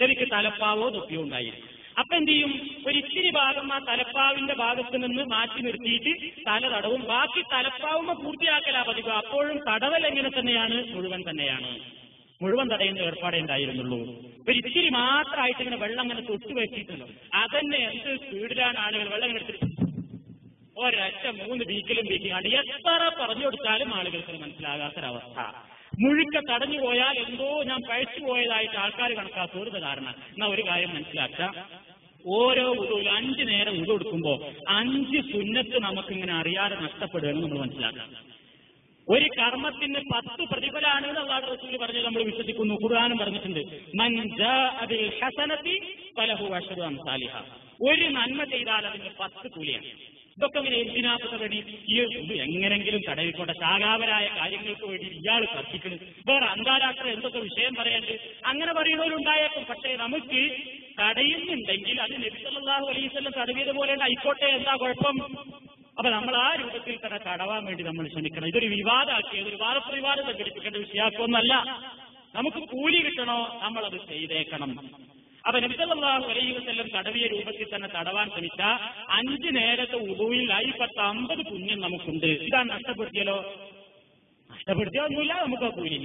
ചെവിക്ക് തലപ്പാവോ തൊപ്പിയോ ഉണ്ടായിരുന്നു അപ്പൊ എന്ത് ചെയ്യും ഒരു ഇത്തിരി ഭാഗം ആ തലപ്പാവിന്റെ ഭാഗത്ത് നിന്ന് മാറ്റി നിർത്തിയിട്ട് തല തടവും ബാക്കി തലപ്പാവുമ്പോ പൂർത്തിയാക്കലാ പതിവ് അപ്പോഴും തടവൽ എങ്ങനെ തന്നെയാണ് മുഴുവൻ തന്നെയാണ് മുഴുവൻ തടയുന്ന ഏർപ്പാടേ ഉണ്ടായിരുന്നുള്ളൂ ഒരു ഇത്തിരി മാത്രമായിട്ട് ഇങ്ങനെ വെള്ളം അങ്ങനെ തൊട്ട് വെച്ചിട്ടുള്ളൂ അതന്നെ എന്ത് സ്പീഡിലാണ് ആളുകൾ വെള്ളം ഇങ്ങനെ എടുത്തിട്ട് ഒരൊറ്റ മൂന്ന് വീക്കിലും വീക്കിയാണ് എത്ര പറഞ്ഞു കൊടുത്താലും ആളുകൾക്ക് മനസ്സിലാകാത്തൊരവസ്ഥ മുഴുക്ക തടഞ്ഞു പോയാൽ എന്തോ ഞാൻ പഴച്ചു പോയതായിട്ട് ആൾക്കാർ കണക്കാക്കുന്നത് കാരണം എന്നാ ഒരു കാര്യം മനസ്സിലാക്കുക ഓരോ ഉദവിൽ അഞ്ചു നേരം ഉദ കൊടുക്കുമ്പോ അഞ്ച് സുന്നത്ത് നമുക്കിങ്ങനെ അറിയാതെ നഷ്ടപ്പെടുകയെന്ന് നമ്മൾ മനസ്സിലാക്കാം ഒരു കർമ്മത്തിന് പത്ത് പ്രതിഫലാണ് അള്ളാഹു റസൂൽ പറഞ്ഞത് നമ്മൾ വിശ്വസിക്കുന്നു ഖുർആാനും പറഞ്ഞിട്ടുണ്ട് മൻ ജാഅ ബിൽ ഹസനത്തി ഫലഹു അശ്റു അംസാലിഹ ഒരു നന്മ ചെയ്താൽ അതിന് പത്ത് കൂലിയാണ് ഇതൊക്കെ ഇങ്ങനെ എന്തിനാപ്പത്തെ വേണ്ടി ഈ ഇത് എങ്ങനെങ്കിലും തടവിക്കൊണ്ട ശാഖാപരായ കാര്യങ്ങൾക്ക് വേണ്ടി ഇയാൾ കത്തിക്കണം വേറെ അന്താരാഷ്ട്ര എന്തൊക്കെ വിഷയം പറയാണ്ട് അങ്ങനെ പറയുന്നവരുണ്ടായേക്കും പക്ഷേ നമുക്ക് തടയുന്നുണ്ടെങ്കിൽ അത് നബിസല്ലാഹു അലൈവല്ലം തടവിയത് പോലെ ആയിക്കോട്ടെ എന്താ കുഴപ്പം അപ്പൊ നമ്മൾ ആ രൂപത്തിൽ തന്നെ തടവാൻ വേണ്ടി നമ്മൾ ശ്രമിക്കണം ഇതൊരു വിവാദമാക്കി അതൊരു വാദപ്രവിവാദം സംഘടിപ്പിക്കേണ്ട വിഷയാക്കൊന്നല്ല നമുക്ക് കൂലി കിട്ടണോ നമ്മളത് ചെയ്തേക്കണം അപ്പൊ നബിസല്ലാഹു അലൈഹി വസ്ല്ലം തടവിയ രൂപത്തിൽ തന്നെ തടവാൻ ശ്രമിച്ച അഞ്ച് നേരത്തെ ഉദവിലായി പത്ത് അമ്പത് പുണ്യം നമുക്കുണ്ട് ഇതാണ് നഷ്ടപ്പെടുത്തിയാലോ നഷ്ടപ്പെടുത്തിയോ ഒന്നുമില്ല നമുക്ക് ആ കൂലില്ല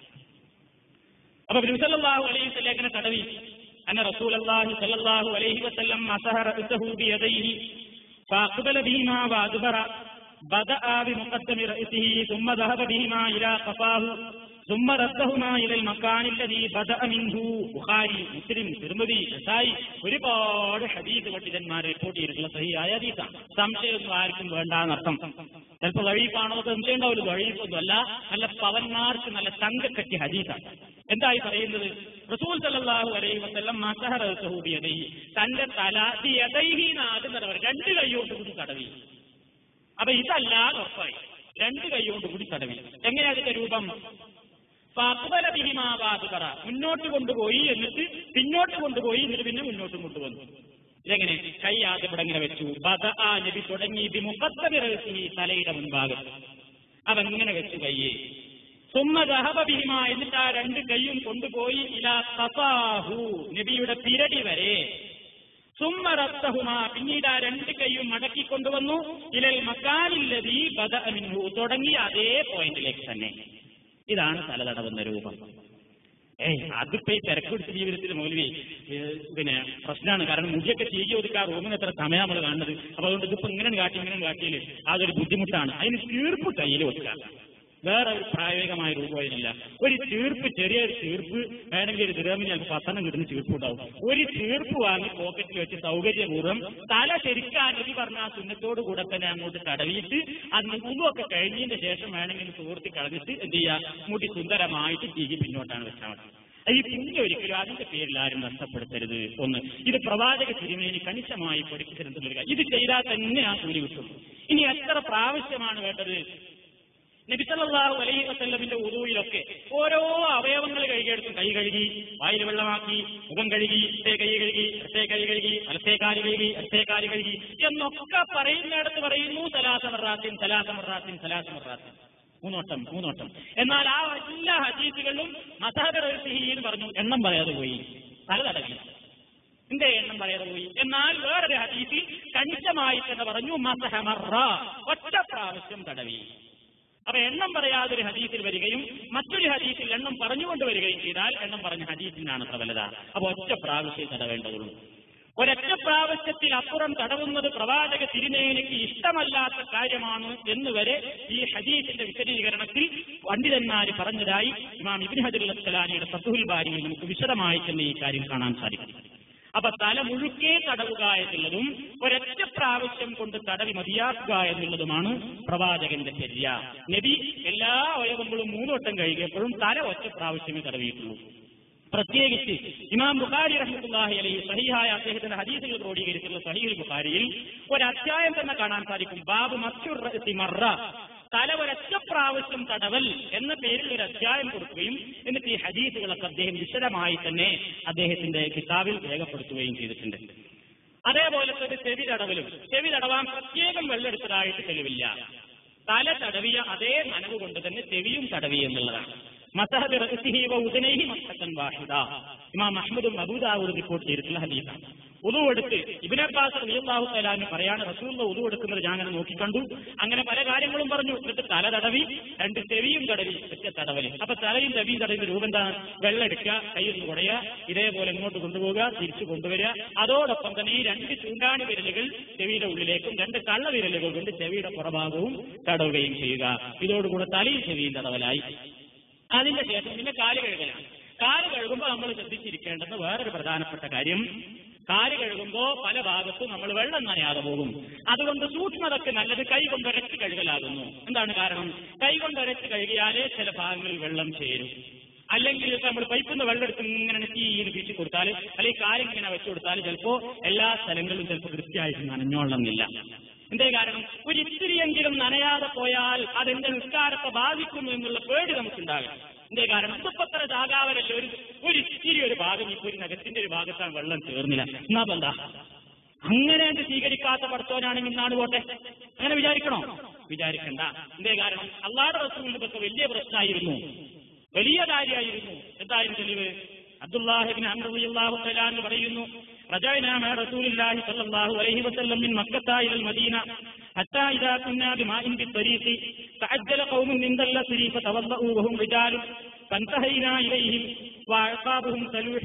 അപ്പൊ നബിസല്ലാഹു അലൈഹി വസ്ലേക്കിനെ തടവി അന്ന റസൂൽ അള്ളാഹു സല്ലല്ലാഹു അലൈഹി വസല്ലം മസഹ റഅസഹു ബിയദൈഹി فأقبل بهما وأدبر بدأ بمقدم رأسه ثم ذهب بهما إلى قفاه ثم ردهما إلى المكان الذي بدأ منه ബുഖാരി മുസ്ലിം തിരുമതി നസായി ഒരുപാട് ഹദീസ് പണ്ഡിതന്മാർ റിപ്പോർട്ട് ചെയ്തിട്ടുള്ള സഹിയായ ഹദീസാണ് സംശയമൊന്നും ആർക്കും വേണ്ടാന്നർത്ഥം ചിലപ്പോൾ വഴീഫാണോ സംശയം ഉണ്ടാവില്ല വഴീഫൊന്നുമല്ല നല്ല പവന്മാർക്ക് നല്ല തങ്കക്കട്ടി ഹദീസാണ് എന്തായി പറയുന്നത് റസൂൽ സല്ലല്ലാഹു അലൈഹി വസല്ലം മസഹറ സഹൂബിയതൈഹി തന്റെ തല യദൈഹി നാടുന്നത് രണ്ട് കൈകൊണ്ട് കൂടി തടവി അപ്പൊ ഇതല്ല ഉറപ്പായി രണ്ട് കൈകൊണ്ട് കൂടി തടവി എങ്ങനെയാ അതിന്റെ രൂപം ഫഅഖ്ബല ബിഹിമാ വാദ്ബറ മുന്നോട്ട് കൊണ്ടുപോയി എന്നിട്ട് പിന്നോട്ട് കൊണ്ടുപോയി എന്നിട്ട് പിന്നെ മുന്നോട്ടും കൊണ്ടുവന്നു ഇതെങ്ങനെ കൈ ആദ്യം ഇവിടെ ഇങ്ങനെ വെച്ചു ബദ ആ നബി തുടങ്ങി ഇത് മുഖത്തവിറസി തലയുടെ മുൻഭാഗം അതങ്ങനെ വെച്ചു കയ്യേ സുമ്മ ദഹബ ബിഹിമ എന്നിട്ട് ആ രണ്ട് കൈയും കൊണ്ടുപോയി ഇലാ ഖഫാഹു നബിയുടെ പിരടി വരെ സുമ്മ റത്തഹുമ പിന്നീട് ആ രണ്ട് കൈയും മടക്കി കൊണ്ടുവന്നു ഇലൽ മക്കാനില്ലതി ബദ മിൻഹു തുടങ്ങിയ അതേ പോയിന്റിലേക്ക് തന്നെ ഇതാണ് തലതടവുന്ന രൂപം ഏയ് അതിപ്പോ ഈ തിരക്ക് പിടിച്ച ജീവിതത്തിൽ മൗലവി ഏഹ്, പിന്നെ പ്രശ്നമാണ് കാരണം മുടിയൊക്കെ ചീകി ഒതുക്കുക റൂമിന് എത്ര സമയം നമ്മൾ കാണുന്നത് അപ്പൊ അതുകൊണ്ട് ഇതിപ്പോ ഇങ്ങനെ കാട്ടി ഇങ്ങനെ കാട്ടിയില് അതൊരു ബുദ്ധിമുട്ടാണ് അതിന് തീർപ്പ് കയ്യിൽ വെക്കുക വേറെ ഒരു പ്രായോഗികമായ രൂപമില്ല ഒരു ചീർപ്പ് ചെറിയൊരു ചീർപ്പ് വേണമെങ്കിൽ ഒരു ദിറമിന് ചിലപ്പോൾ പത്തെണ്ണം കിട്ടുന്ന ചീർപ്പ് ഉണ്ടാവും ഒരു ചീർപ്പ് വാങ്ങി പോക്കറ്റിൽ വെച്ച് സൗകര്യപൂർവ്വം തല ശരിക്കാ നബി പറഞ്ഞ ആ സുന്നത്തോട് കൂടെ തന്നെ അങ്ങോട്ട് തടവിയിട്ട് അത് മുമ്പൊക്കെ കഴിഞ്ഞതിന്റെ ശേഷം വേണമെങ്കിൽ സുഹൃത്തി കളഞ്ഞിട്ട് എന്ത് ചെയ്യുക മുടി സുന്ദരമായിട്ട് ചീകി പിന്നോട്ടാണ് വെച്ചാൽ മതി ഈ പുണ്യം ഒരിക്കലും അതിന്റെ പേരിൽ ആരും നഷ്ടപ്പെടുത്തരുത് ഒന്ന് ഇത് പ്രവാചക തിരുമേനി കണിശമായി പഠിപ്പിച്ചിട്ടുള്ള കാര്യം ഇത് ചെയ്താൽ തന്നെ ആ കൂലി കിട്ടും ഇനി എത്ര പ്രാവശ്യമാണ് വേണ്ടത് നബിസല്ലാഹു അലൈഹി വസല്ലമിന്റെ ഉദുവിലൊക്കെ ഓരോ അവയവങ്ങൾ കഴുകിയെടുക്കും കൈ കഴുകി വായിൽ വെള്ളമാക്കി മുഖം കഴുകി ഇട്ടേ കൈ കഴുകി ഇട്ടേ കൈ കഴുകി അലത്തേ കാല് കഴുകി ഇട്ടേ കാല് കഴുകി എന്നൊക്കെ പറയുന്നിടത്ത് പറയുന്നു സലാസമറാത്തിൻ സലാസമറാത്തിൻ സലാസമറാത്തിൻ മൂന്നോട്ടം മൂന്നോട്ടം എന്നാൽ ആ എല്ലാ ഹദീസുകളിലും മസാദർഹിന്ന് പറഞ്ഞു എണ്ണം പറയാതെ പോയി തല തടവി എന്റെ എണ്ണം പറയാതെ പോയി എന്നാൽ വേറൊരു ഹദീസിൽ കണിശമായി തന്നെ പറഞ്ഞു മസഹമറ ഒറ്റ പ്രാവശ്യം തടവി അപ്പൊ എണ്ണം പറയാതൊരു ഹദീസിൽ വരികയും മറ്റൊരു ഹദീസിൽ എണ്ണം പറഞ്ഞുകൊണ്ട് വരികയും ചെയ്താൽ എണ്ണം പറഞ്ഞ ഹദീസിനാണ് പ്രബലത അപ്പൊ ഒറ്റ പ്രാവശ്യം തടവേണ്ടതുള്ളൂ ഒരൊറ്റ പ്രാവശ്യത്തിൽ അപ്പുറം തടവുന്നത് പ്രവാചക തിരുനേനിക്ക് ഇഷ്ടമല്ലാത്ത കാര്യമാണ് എന്ന് വരെ ഈ ഹദീസിന്റെ വിശദീകരണത്തിൽ പണ്ഡിതന്മാർ പറഞ്ഞതായി ഇമാം ഇബിൻ ഹജുൽ അസ്സലാനിയുടെ ഫത്തുൽ ബാരിയിൽ നമുക്ക് വിശദമായി തന്നെ ഈ കാര്യം കാണാൻ സാധിക്കും അപ്പൊ തല മുഴുക്കെ തടവുക എന്നുള്ളതും ഒരൊറ്റ പ്രാവശ്യം കൊണ്ട് തടവി മതിയാക്കുക എന്നുള്ളതുമാണ് പ്രവാചകന്റെ ചര്യ നബി എല്ലാ അവയവങ്ങളും മൂന്നോട്ടം കഴുകിയപ്പോഴും തല ഒറ്റ പ്രാവശ്യമേ തടവിയിട്ടുള്ളൂ പ്രത്യേകിച്ച് ഇമാം ബുഖാരി റഹ്മത്തുള്ളാഹി അലൈഹി സഹിഹായ അദ്ദേഹത്തിന്റെ ഹദീസുകൾ ക്രോഡീകരിച്ചിട്ടുള്ള സഹീൽ ബുഖാരിയിൽ ഒരു അധ്യായം തന്നെ കാണാൻ സാധിക്കും ബാബു മസ്യുർ റഅസി മറ തല ഒരൊറ്റ പ്രാവശ്യം തടവൽ എന്ന പേരിൽ ഒരു അധ്യായം കൊടുക്കുകയും എന്നിട്ട് ഈ ഹദീസുകളൊക്കെ അദ്ദേഹം വിശദമായി തന്നെ അദ്ദേഹത്തിന്റെ കിതാബിൽ രേഖപ്പെടുത്തുകയും ചെയ്തിട്ടുണ്ട് അതേപോലെ തന്നെ ചെവി തടവലും ചെവി തടവാൻ പ്രത്യേകം വെള്ളെടുത്തതായിട്ട് തെളിവില്ല തല തടവിയ അതേ നനവ് കൊണ്ട് തന്നെ ചെവിയും തടവി എന്നുള്ളതാണ് മസഹബി റഅസിഹി വ ഉദനൈഹി മസ്ഹത്തൻ വാഹിദ ഇമാം അഹ്മദും അബൂദാവൂദ് റിപ്പോർട്ട് ചെയ്തിട്ടുള്ള ഹദീസാണ് ഉദു എടുത്ത് ഇബ്നു അബ്ബാസ് റളിയല്ലാഹു തആല പറയാണ് റസൂലുള്ള ഉദു എടുക്കുന്നത് ഞാൻ അങ്ങനെ നോക്കിക്കണ്ടു അങ്ങനെ പല കാര്യങ്ങളും പറഞ്ഞു എന്നിട്ട് തല തടവി രണ്ട് ചെവിയും തടവി ഒറ്റ തടവല് അപ്പൊ തലയും ചെവിയും തടവിന്റെ രൂപം എന്താണ് വെള്ളം എടുക്കുക കയ്യിൽ നിന്ന് കുടയുക ഇതേപോലെ ഇങ്ങോട്ട് കൊണ്ടുപോവുക തിരിച്ചു കൊണ്ടുവരിക അതോടൊപ്പം തന്നെ ഈ രണ്ട് ചൂണ്ടാണി വിരലുകൾ ചെവിയുടെ ഉള്ളിലേക്കും രണ്ട് കള്ള വിരലുകൾ കൊണ്ട് ചെവിയുടെ പുറഭാഗവും തടവുകയും ചെയ്യുക ഇതോടുകൂടെ തലയും ചെവിയും തടവലായി അതിന്റെ ശേഷം പിന്നെ കാല് കഴുകലാണ് കാല് കഴുകുമ്പോൾ നമ്മൾ ശ്രദ്ധിച്ചിരിക്കേണ്ടത് വേറൊരു പ്രധാനപ്പെട്ട കാര്യം കാല് കഴുകുമ്പോൾ പല ഭാഗത്തും നമ്മൾ വെള്ളം നനയാതെ പോകും അതുകൊണ്ട് സൂക്ഷ്മതക്ക് നല്ലത് കൈ കൊണ്ടൊരച്ച് കഴുകലാകുന്നു എന്താണ് കാരണം കൈ കൊണ്ടൊരച്ച് കഴുകിയാലേ ചില ഭാഗങ്ങളിൽ വെള്ളം ചേരും അല്ലെങ്കിൽ ഇപ്പൊ നമ്മൾ പൈപ്പിൽ നിന്ന് വെള്ളം എടുത്ത് ഇങ്ങനെ തീയിൽ വീശി കൊടുത്താൽ അല്ലെങ്കിൽ കാലിങ്ങനെ വെച്ചു കൊടുത്താൽ ചിലപ്പോ എല്ലാ സ്ഥലങ്ങളിലും ചിലപ്പോൾ കൃത്യമായിട്ട് നനഞ്ഞോളണമെന്നില്ല എന്തേ കാരണം ഒരു ഇത്തിരിയെങ്കിലും നനയാതെ പോയാൽ അതെന്റെ നിസ്കാരത്തെ ബാധിക്കുന്നു എന്നുള്ള പേടി നമുക്കുണ്ടാകും എന്തേ കാരണം ഇതിപ്പത്ര ജാകാവലല്ല ഒരു ഒരു ഇത്തിരി ഒരു ഭാഗം ഇപ്പൊ ഒരു നഗരത്തിന്റെ ഒരു ഭാഗത്താണ് വെള്ളം ചേർന്നില്ല എന്നാ ഇപ്പൊ എന്താ അങ്ങനെ അത് സ്വീകരിക്കാത്ത പഠിത്തവനാണെങ്കിൽ നാട് പോട്ടെ അങ്ങനെ വിചാരിക്കണോ വിചാരിക്കണ്ട എന്തേ കാരണം അള്ളാടെ റസൂലിനൊക്കെ വലിയ പ്രശ്നമായിരുന്നു വലിയ കാര്യമായിരുന്നു എന്തായാലും തെളിവ് അബ്ദുല്ലാഹിബിൻ അമ്രല്ലാഹു തലാന്ന് പറയുന്നു رجعنا مع رسول الله صلى الله عليه وسلم من مكة إلى المدينة حتى إذا كنا بماء بالطريق تعجل قوم من الأسر فتوضأوا وهم رجال فانتهينا إليهم وأعقابهم تلوح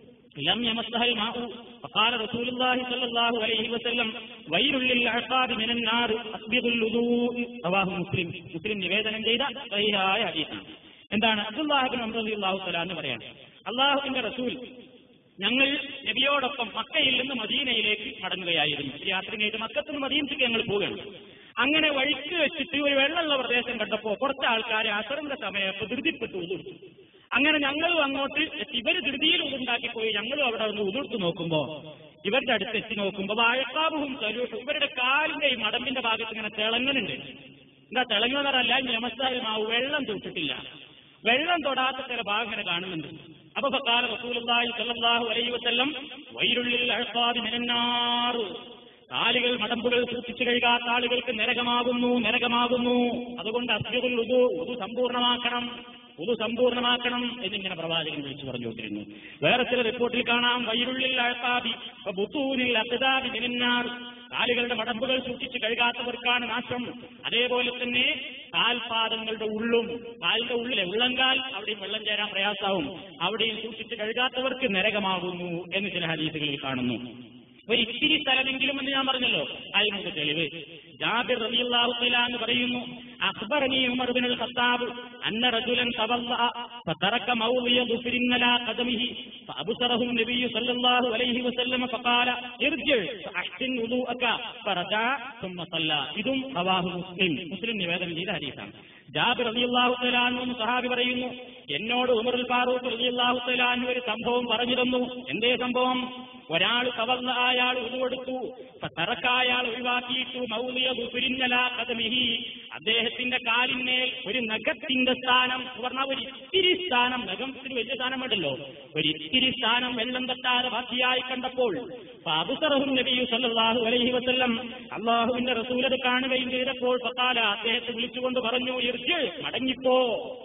لم يمسها الماء فقال رسول الله صلى الله عليه وسلم ويل للعقاب من النار أسبغ الوضوء رواه مسلم مسلم നിവേദനം ചെയ്ത സഹിഹായ ഹദീസാണ് എന്താണ് അബ്ദുല്ലാഹിബിൻ അമ്രദി അള്ളാഹു തലാന്ന് പറയാണ് അള്ളാഹുവിന്റെ റസൂൽ ഞങ്ങൾ നബിയോടൊപ്പം മക്കയിൽ നിന്ന് മദീനയിലേക്ക് മടങ്ങുകയായിരുന്നു ഈ യാത്ര കഴിഞ്ഞിട്ട് മക്കത്ത് നിന്ന് മദീനത്തേക്ക് ഞങ്ങൾ പോവുകയാണ് അങ്ങനെ വഴിക്ക് വെച്ചിട്ട് ഒരു വെള്ളമുള്ള പ്രദേശം കണ്ടപ്പോ കുറച്ച് ആൾക്കാരെ അസറിന്റെ സമയത്ത് ധൃതിപ്പെട്ടു ഉതിർത്തു അങ്ങനെ ഞങ്ങളും അങ്ങോട്ട് എത്തി. ഇവര് ധൃതിയിൽ ഉതുണ്ടാക്കി പോയി ഞങ്ങളും അവിടെ ഒന്ന് ഉതിർത്ത് നോക്കുമ്പോ ഇവരുടെ അടുത്ത് എത്തി നോക്കുമ്പോ വാഴക്കാവും സലൂഷും ഇവരുടെ കാലിന്റെ ഈ മടമ്പിന്റെ ഭാഗത്ത് ഇങ്ങനെ തിളങ്ങുന്നുണ്ട് എന്താ തിളങ്ങുന്നതല്ല നിയമസ്ഥാനമാവ് വെള്ളം തൊട്ടിട്ടില്ല വെള്ളം തൊടാത്ത ചില ഭാഗം ഇങ്ങനെ കാണുന്നുണ്ട് അപ്പൊ ഫക്കാല റസൂലുള്ളാഹി സ്വല്ലല്ലാഹു അലൈഹി വസല്ലം വൈരുള്ളിൽ അഴപ്പാതി മിനന്നാർ കാലുകൾ മടമ്പുകൾ സൂക്ഷിച്ചു കഴുകാത്ത ആളുകൾക്ക് നരകമാകുന്നു നരകമാകുന്നു അതുകൊണ്ട് അസ്ബിറുൽ ഉദു ഉദു സമ്പൂർണ്ണമാക്കണം ഉദു സമ്പൂർണ്ണമാക്കണം എന്നിങ്ങനെ പ്രവാചകൻ വിളിച്ചു പറഞ്ഞുകൊണ്ടിരുന്നു വേറെ ചില റിപ്പോർട്ടിൽ കാണാം വൈരുള്ളിൽ അഴപ്പാതി ബുത്തൂരിൽ അക്താബി മിനന്നാർ കാലുകളുടെ മടമ്പുകൾ സൂക്ഷിച്ച് കഴുകാത്തവർക്കാണ് നാശം അതേപോലെ തന്നെ കാൽപാദങ്ങളുടെ ഉള്ളും കാലിന്റെ ഉള്ളിലെ ഉള്ളങ്കാൽ അവിടെയും വെള്ളം ചേരാൻ പ്രയാസമാവും അവിടെയും സൂക്ഷിച്ച് കഴുകാത്തവർക്ക് നരകമാകുന്നു എന്ന് ചില ഹദീസുകളിൽ കാണുന്നു ഒരു ഇത്തിരി സ്ഥലമെങ്കിലും എന്ന് ഞാൻ പറഞ്ഞല്ലോ അതിനൊക്കെ തെളിവ് ജാബിർ റളിയല്ലാഹു തആല എന്ന് പറയുന്നു അഖ്ബറനി ഉമർ ബിൻ അൽ ഖത്താബ് അന്ന റജുലൻ തവല്ല فترك موضع ظفر على قدمه فأبصره النبي صلى الله عليه وسلم فقال ارجع فأحسن وضوءك فرجع ثم صلى ഇതും റവാഹു മുസ്ലിം മുസ്ലിം നിവേദനം ചെയ്ത ഹദീസാണ് ജാബിർ റളിയല്ലാഹു തആല അൻഹു സഹാബി പറയുന്നു എന്നോട് ഉമറുൽ ഫാറൂഖ് റളിയല്ലാഹു തആല അൻഹു ഒരു സംഭവം പറഞ്ഞു തന്നു എന്തേ സംഭവം ഒരാൾ കവർന്ന അയാൾ ഉരുവെടുത്തു തറക്ക അയാൾ ഒഴിവാക്കിയിട്ടു മൗലിയ ദുരിഞ്ഞല കഥമിഹി അദ്ദേഹത്തിന്റെ കാലിന്മേൽ ഒരു നഖത്തിന്റെ സ്ഥാനം എന്ന് പറഞ്ഞാൽ ഒരു ഇത്തിരി സ്ഥാനം നഖത്തിന് വലിയ സ്ഥാനമുണ്ടല്ലോ ഒരു ഇത്തിരി സ്ഥാനം വെള്ളം തട്ടാതെ ബാക്കിയായി കണ്ടപ്പോൾ അബുസറഹും നബിയു സല്ലല്ലാഹു അലൈഹി വസല്ലം അള്ളാഹുവിന്റെ റസൂലത് കാണുകയും ചെയ്തപ്പോൾ ഫക്കാല അദ്ദേഹത്തെ വിളിച്ചുകൊണ്ട് പറഞ്ഞു ഇർജ് മടങ്ങിപ്പോ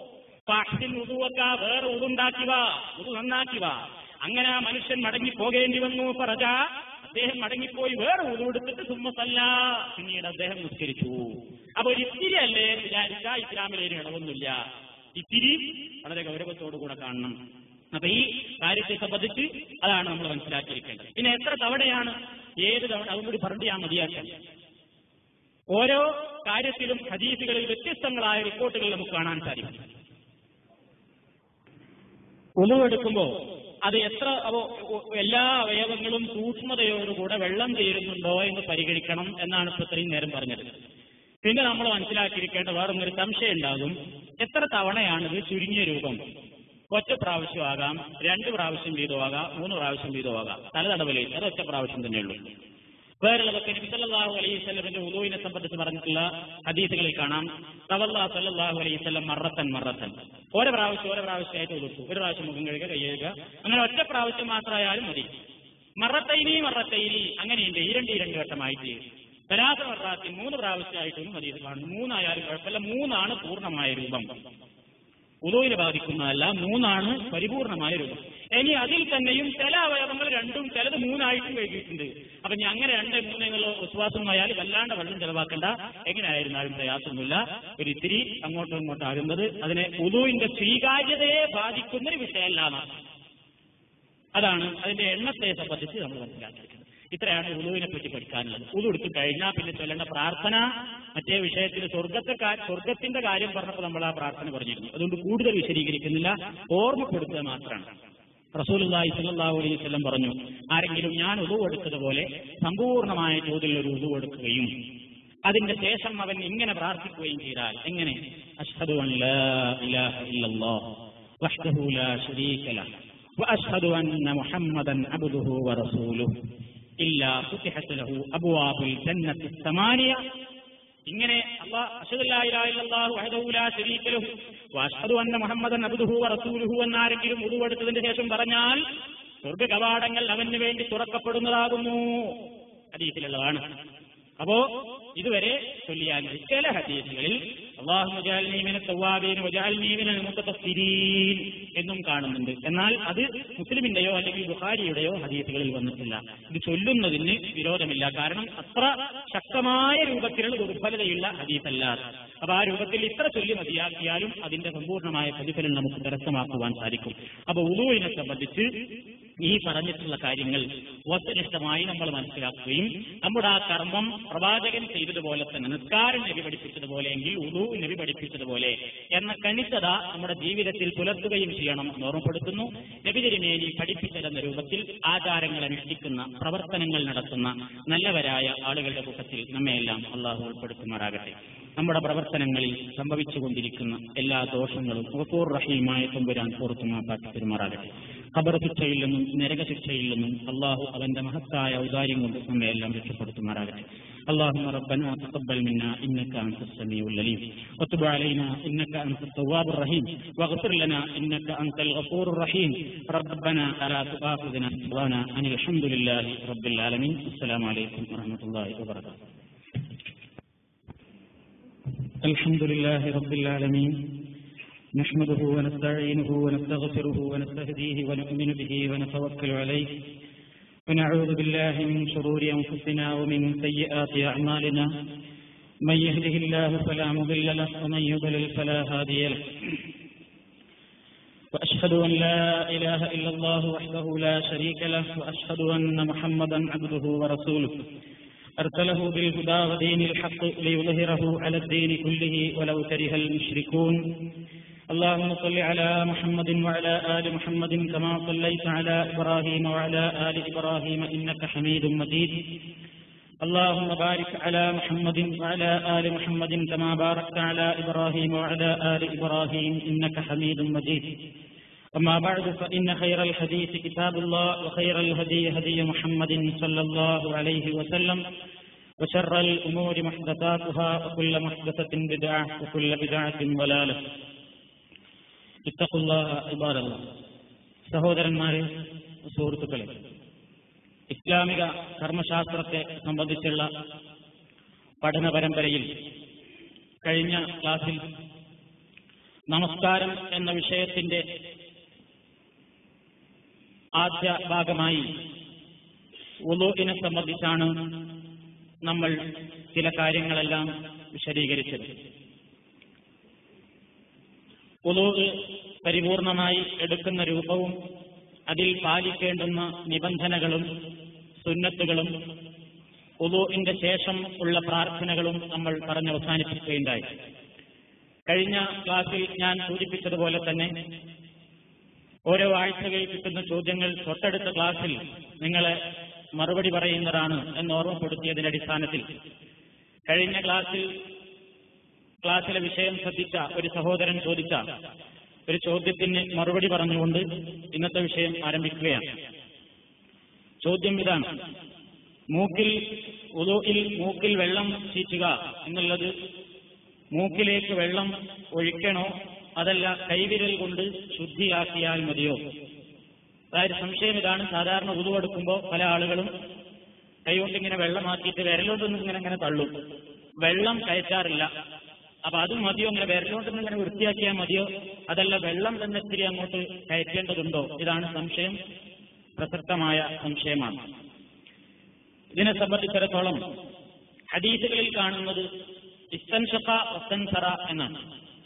പാഹ്സിൻ ഉതുവക്ക വേറെ ഉതുണ്ടാക്കി വാ ഉതു നന്നാക്കി വാ അങ്ങനെ ആ മനുഷ്യൻ മടങ്ങി പോകേണ്ടി വന്നു പറജ അദ്ദേഹം മടങ്ങിപ്പോയി വേറെ ഉതുവെടുത്തിട്ട് സുമ്മത്തല്ല പിന്നീട് അദ്ദേഹം നിസ്കരിച്ചു അപ്പൊ ഒരു ഇത്തിരി അല്ലേ എന്ന് വിചാരിച്ച ഇസ്ലാമിൽ ഒരു ഇളവൊന്നുമില്ല ഇത്തിരി വളരെ ഗൗരവത്തോടുകൂടെ കാണണം അപ്പൊ ഈ കാര്യത്തെ സംബന്ധിച്ച് അതാണ് നമ്മൾ മനസ്സിലാക്കിയിരിക്കേണ്ടത് പിന്നെ എത്ര തവണയാണ് ഏത് തവണ അതും കൂടി പറഞ്ഞാൽ മതിയാക്കാൻ ഓരോ കാര്യത്തിലും ഹദീസുകളിൽ വ്യത്യസ്തങ്ങളായ റിപ്പോർട്ടുകൾ നമുക്ക് കാണാൻ സാധിക്കും ഉളുവെടുക്കുമ്പോ അത് എത്ര അവ- ഒ- എല്ലാ അവയവങ്ങളും സൂക്ഷ്മതയോടുകൂടെ വെള്ളം ചേരുന്നുണ്ടോ എന്ന് പരിഗണിക്കണം എന്നാണ് ഇപ്പൊ ഇത്രയും നേരം പറഞ്ഞത് പിന്നെ നമ്മൾ മനസ്സിലാക്കിയിരിക്കേണ്ട വേറൊന്നൊരു സംശയം ഉണ്ടാകും എത്ര തവണയാണിത് ചുരുങ്ങിയ രൂപം ഒറ്റ പ്രാവശ്യമാകാം രണ്ട് പ്രാവശ്യം വീതമാകാം മൂന്ന് പ്രാവശ്യം വീതമാകാം തലതടവലേ അത് ഒറ്റ പ്രാവശ്യം തന്നെയുള്ളൂ വേറുള്ളതൊക്കെ നബി സല്ലല്ലാഹു അലൈഹി വസല്ലമിന്റെ ഉദുവിനെ സംബന്ധിച്ച് പറഞ്ഞിട്ടുള്ള ഹദീസുകളിൽ കാണാം തവല്ലാ സല്ലല്ലാഹു അലൈഹി വസല്ലം മറത്തൻ മറത്തൻ ഓരോ പ്രാവശ്യം ഓരോ പ്രാവശ്യമായിട്ട് ഉടുത്തു ഒരു പ്രാവശ്യം മുഖം കഴുകുക കൈ കഴുകുക അങ്ങനെ ഒറ്റ പ്രാവശ്യം മാത്രമായാലും മതി മറത്തൈനി മറത്തൈനി അങ്ങനെയുണ്ട് ഈ രണ്ട് ഈ രണ്ട് വട്ടമായിട്ട് പരാത മറാത്തി മൂന്ന് പ്രാവശ്യമായിട്ടൊന്നും ഹദീസ് കാണുന്നു മൂന്നായാലും കുഴപ്പമില്ല മൂന്നാണ് പൂർണ്ണമായ രൂപം ഉദുവിനെ ബാധിക്കുന്നതല്ല മൂന്നാണ് പരിപൂർണമായ രൂപം ഇനി അതിൽ തന്നെയും ചില അവയവങ്ങൾ രണ്ടും ചിലത് മൂന്നായിട്ടും കഴുകിയിട്ടുണ്ട് അപ്പൊ ഞാൻ അങ്ങനെ രണ്ട് മൂന്ന് എന്നുള്ള വിശ്വാസം ആയാൽ വല്ലാണ്ട് വെള്ളം ചെലവാക്കണ്ട എങ്ങനെയായിരുന്നാലും പ്രയാസമൊന്നുമില്ല ഒരു ഇത്തിരി അങ്ങോട്ടും ഇങ്ങോട്ടും ആകുന്നത് അതിനെ ഉദുവിന്റെ സ്വീകാര്യതയെ ബാധിക്കുന്ന ഒരു വിഷയമല്ല അതാണ് അതിന്റെ എണ്ണത്തെ സംബന്ധിച്ച് നമ്മൾ മനസ്സിലാക്കിയിരിക്കുന്നത് ഇത്രയാണ് ഉളുവിനെ പറ്റി പഠിക്കാനുള്ളത് ഉളു എടുത്തു കഴിഞ്ഞാൽ പിന്നെ ചൊല്ലേണ്ട പ്രാർത്ഥന മറ്റേ വിഷയത്തിൽ സ്വർഗത്തെ കാ- സ്വർഗത്തിന്റെ കാര്യം പറഞ്ഞപ്പോൾ നമ്മൾ ആ പ്രാർത്ഥന പറഞ്ഞിരുന്നു അതുകൊണ്ട് കൂടുതൽ വിശദീകരിക്കുന്നില്ല ഓർമ്മപ്പെടുത്തുക മാത്രമാണ് റസൂലുള്ളാഹി സ്വല്ലല്ലാഹു അലൈഹി വസല്ലം പറഞ്ഞു ആരെങ്കിലും ഞാൻ ഉളു എടുത്തതുപോലെ സമ്പൂർണമായ തോതിൽ ഒരു ഉളു എടുക്കുകയും അതിന്റെ ശേഷം അവൻ ഇങ്ങനെ പ്രാർത്ഥിക്കുകയും ചെയ്താൽ എങ്ങനെ അഷ്ഹദു അൻ ലാ ഇലാഹ ഇല്ലല്ലാഹ് വഹ്ദഹു ലാ ശരീക ലഹ് وأشهد أن محمدا عبده ورسوله إلا فتحت له أبواب الجنة الثمانية ഇങ്ങനെ അള്ളാഹു അന്ന മുഹമ്മദൻ അബ്ദുഹു റസൂലുഹു എന്നാരെങ്കിലും ഉരുവെടുത്തതിന് ശേഷം പറഞ്ഞാൽ സ്വർഗ കവാടങ്ങൾ അവന് വേണ്ടി തുറക്കപ്പെടുന്നതാകുന്നു ഹദീസിലുള്ളതാണ് അപ്പോ ഇതുവരെ ചൊല്ലിയാൽ മതി. ചില ഹദീസുകളിൽ അള്ളാഹു എന്നും കാണുന്നുണ്ട് എന്നാൽ അത് മുസ്ലിമിന്റെയോ അല്ലെങ്കിൽ ബുഹാരിയുടെയോ ഹദീസുകളിൽ വന്നിട്ടില്ല ഇത് ചൊല്ലുന്നതിന് വിരോധമില്ല കാരണം അത്ര ശക്തമായ രൂപത്തിലുള്ള ദുർബലതയുള്ള ഹദീസല്ല അപ്പൊ ആ രൂപത്തിൽ ഇത്ര ചൊല്ലി മതിയാക്കിയാലും അതിന്റെ സമ്പൂർണ്ണമായ പ്രതിഫലം നമുക്ക് കരസ്ഥമാക്കുവാൻ സാധിക്കും അപ്പൊ ഉളുവിനെ സംബന്ധിച്ച് ഈ പറഞ്ഞിട്ടുള്ള കാര്യങ്ങൾ വസ്തുനിഷ്ഠമായി നമ്മൾ മനസ്സിലാക്കുകയും നമ്മുടെ ആ കർമ്മം പ്രവാചകൻ ചെയ്തതുപോലെ തന്നെ നിസ്കാരം നബി പഠിപ്പിച്ചതുപോലെ എങ്കിൽ ഉദു നബി പഠിപ്പിച്ചതുപോലെ എന്ന കണിച്ചത നമ്മുടെ ജീവിതത്തിൽ പുലർത്തുകയും ചെയ്യണം എന്ന് ഓർമ്മപ്പെടുത്തുന്നു നബി തിരുമേനി പഠിപ്പിച്ചതെന്ന രൂപത്തിൽ ആചാരങ്ങൾ അനുഷ്ഠിക്കുന്ന പ്രവർത്തനങ്ങൾ നടത്തുന്ന നല്ലവരായ ആളുകളുടെ കൂട്ടത്തിൽ നമ്മയെല്ലാം അള്ളാഹു ഉൾപ്പെടുത്തുമാറാകട്ടെ നമ്മുടെ പ്രവർത്തനങ്ങളിൽ സംഭവിച്ചുകൊണ്ടിരിക്കുന്ന എല്ലാ ദോഷങ്ങളും ഗഫൂർ റഹീമായ തമ്പുരാൻ പുറത്തുമാപ്പാക്കി പെരുമാറാകട്ടെ ഖബർ ശിക്ഷയിൽ നിന്നും നരക ശിക്ഷയിൽ നിന്നും അള്ളാഹു അവന്റെ മഹത്തായ ഔദാര്യം കൊണ്ട് നമ്മെ എല്ലാം രക്ഷപ്പെടുത്തുമാറാകട്ടെ اللهم ربنا تقبل منا انك انت السميع العليم وتب علينا انك انت التواب الرحيم واغفر لنا انك انت الغفور الرحيم ربنا لا تؤاخذنا سبحانه ان الحمد لله رب العالمين السلام عليكم ورحمه الله وبركاته الحمد لله رب العالمين نحمده ونستعينه ونستغفره ونستهديه ونؤمن به ونتوكل عليه ونعوذ بالله من شرور أنفسنا ومن سيئات أعمالنا من يهده الله فلا مضل له ومن يضلل فلا هادي له وأشهد أن لا إله إلا الله وحده لا شريك له وأشهد أن محمدا عبده ورسوله أرسله بالهدى ودين الحق ليظهره على الدين كله ولو كره المشركون اللهم صل على محمد وعلى آل محمد كما صليت على إبراهيم وعلى آل إبراهيم إنك حميد مجيد اللهم بارك على محمد وعلى آل محمد كما باركت على إبراهيم وعلى آل إبراهيم إنك حميد مجيد أما بعد فإن خير الحديث كتاب الله وخير الهدي هدي محمد صلى الله عليه وسلم وشر الأمور محدثاتها وكل محدثة بدعة وكل بدعة ضلالة اتقوا الله عباد الله സഹോദരന്മാരെ സുഹൃത്തുക്കളെ ഇസ്ലാമിക കർമ്മശാസ്ത്രത്തെ സംബന്ധിച്ചുള്ള പഠന പരമ്പരയിൽ കഴിഞ്ഞ ക്ലാസ്സിൽ നമസ്കാരം എന്ന വിഷയത്തിന്റെ ആദ്യ ഭാഗമായി ഉലൂഹിനെ സംബന്ധിച്ചാണ് നമ്മൾ ചില കാര്യങ്ങളെല്ലാം വിശദീകരിച്ചത് ഉലൂഹ് പരിപൂർണമായി എടുക്കുന്ന രൂപവും അതിൽ പാലിക്കേണ്ടുന്ന നിബന്ധനകളും സുന്നത്തുകളും ഉലൂഹിന്റെ ശേഷം ഉള്ള പ്രാർത്ഥനകളും നമ്മൾ പറഞ്ഞവസാനിപ്പിക്കുകയുണ്ടായി കഴിഞ്ഞ ക്ലാസ്സിൽ ഞാൻ സൂചിപ്പിച്ചതുപോലെ തന്നെ ഓരോ ആഴ്ചകളിൽ കിട്ടുന്ന ചോദ്യങ്ങൾ തൊട്ടടുത്ത ക്ലാസ്സിൽ നിങ്ങളെ മറുപടി പറയുന്നതാണ് എന്ന് ഓർമ്മപ്പെടുത്തിയതിന്റെ അടിസ്ഥാനത്തിൽ കഴിഞ്ഞ ക്ലാസ്സിൽ ക്ലാസ്സിലെ വിഷയം ശ്രദ്ധിച്ച ഒരു സഹോദരൻ ചോദിച്ച ഒരു ചോദ്യത്തിന് മറുപടി പറഞ്ഞുകൊണ്ട് ഇന്നത്തെ വിഷയം ആരംഭിക്കുകയാണ് ചോദ്യം ഇതാണ് മൂക്കിൽ ഉദോയിൽ മൂക്കിൽ വെള്ളം ചീറ്റുക എന്നുള്ളത് മൂക്കിലേക്ക് വെള്ളം ഒഴിക്കണോ അതല്ല കൈവിരൽ കൊണ്ട് ശുദ്ധിയാക്കിയാൽ മതിയോ അതായത് സംശയം ഇതാണ് സാധാരണ ഉതുവെടുക്കുമ്പോൾ പല ആളുകളും കൈകൊണ്ട് ഇങ്ങനെ വെള്ളമാക്കിയിട്ട് വിരലോട്ടൊന്നും ഇങ്ങനെ ഇങ്ങനെ തള്ളും വെള്ളം കയറ്റാറില്ല അപ്പൊ അതും മതിയോ അങ്ങനെ വിരലോണ്ട് ഇങ്ങനെ വൃത്തിയാക്കിയാൽ മതിയോ അതല്ല വെള്ളം തന്നെ ഇത്തിരി അങ്ങോട്ട് കയറ്റേണ്ടതുണ്ടോ ഇതാണ് സംശയം പ്രസക്തമായ സംശയമാണ് ഇതിനെ സംബന്ധിച്ചിടത്തോളം ഹദീസുകളിൽ കാണുന്നത് ഇസ്തൻഷഖ വസ്തൻസറ എന്നാണ്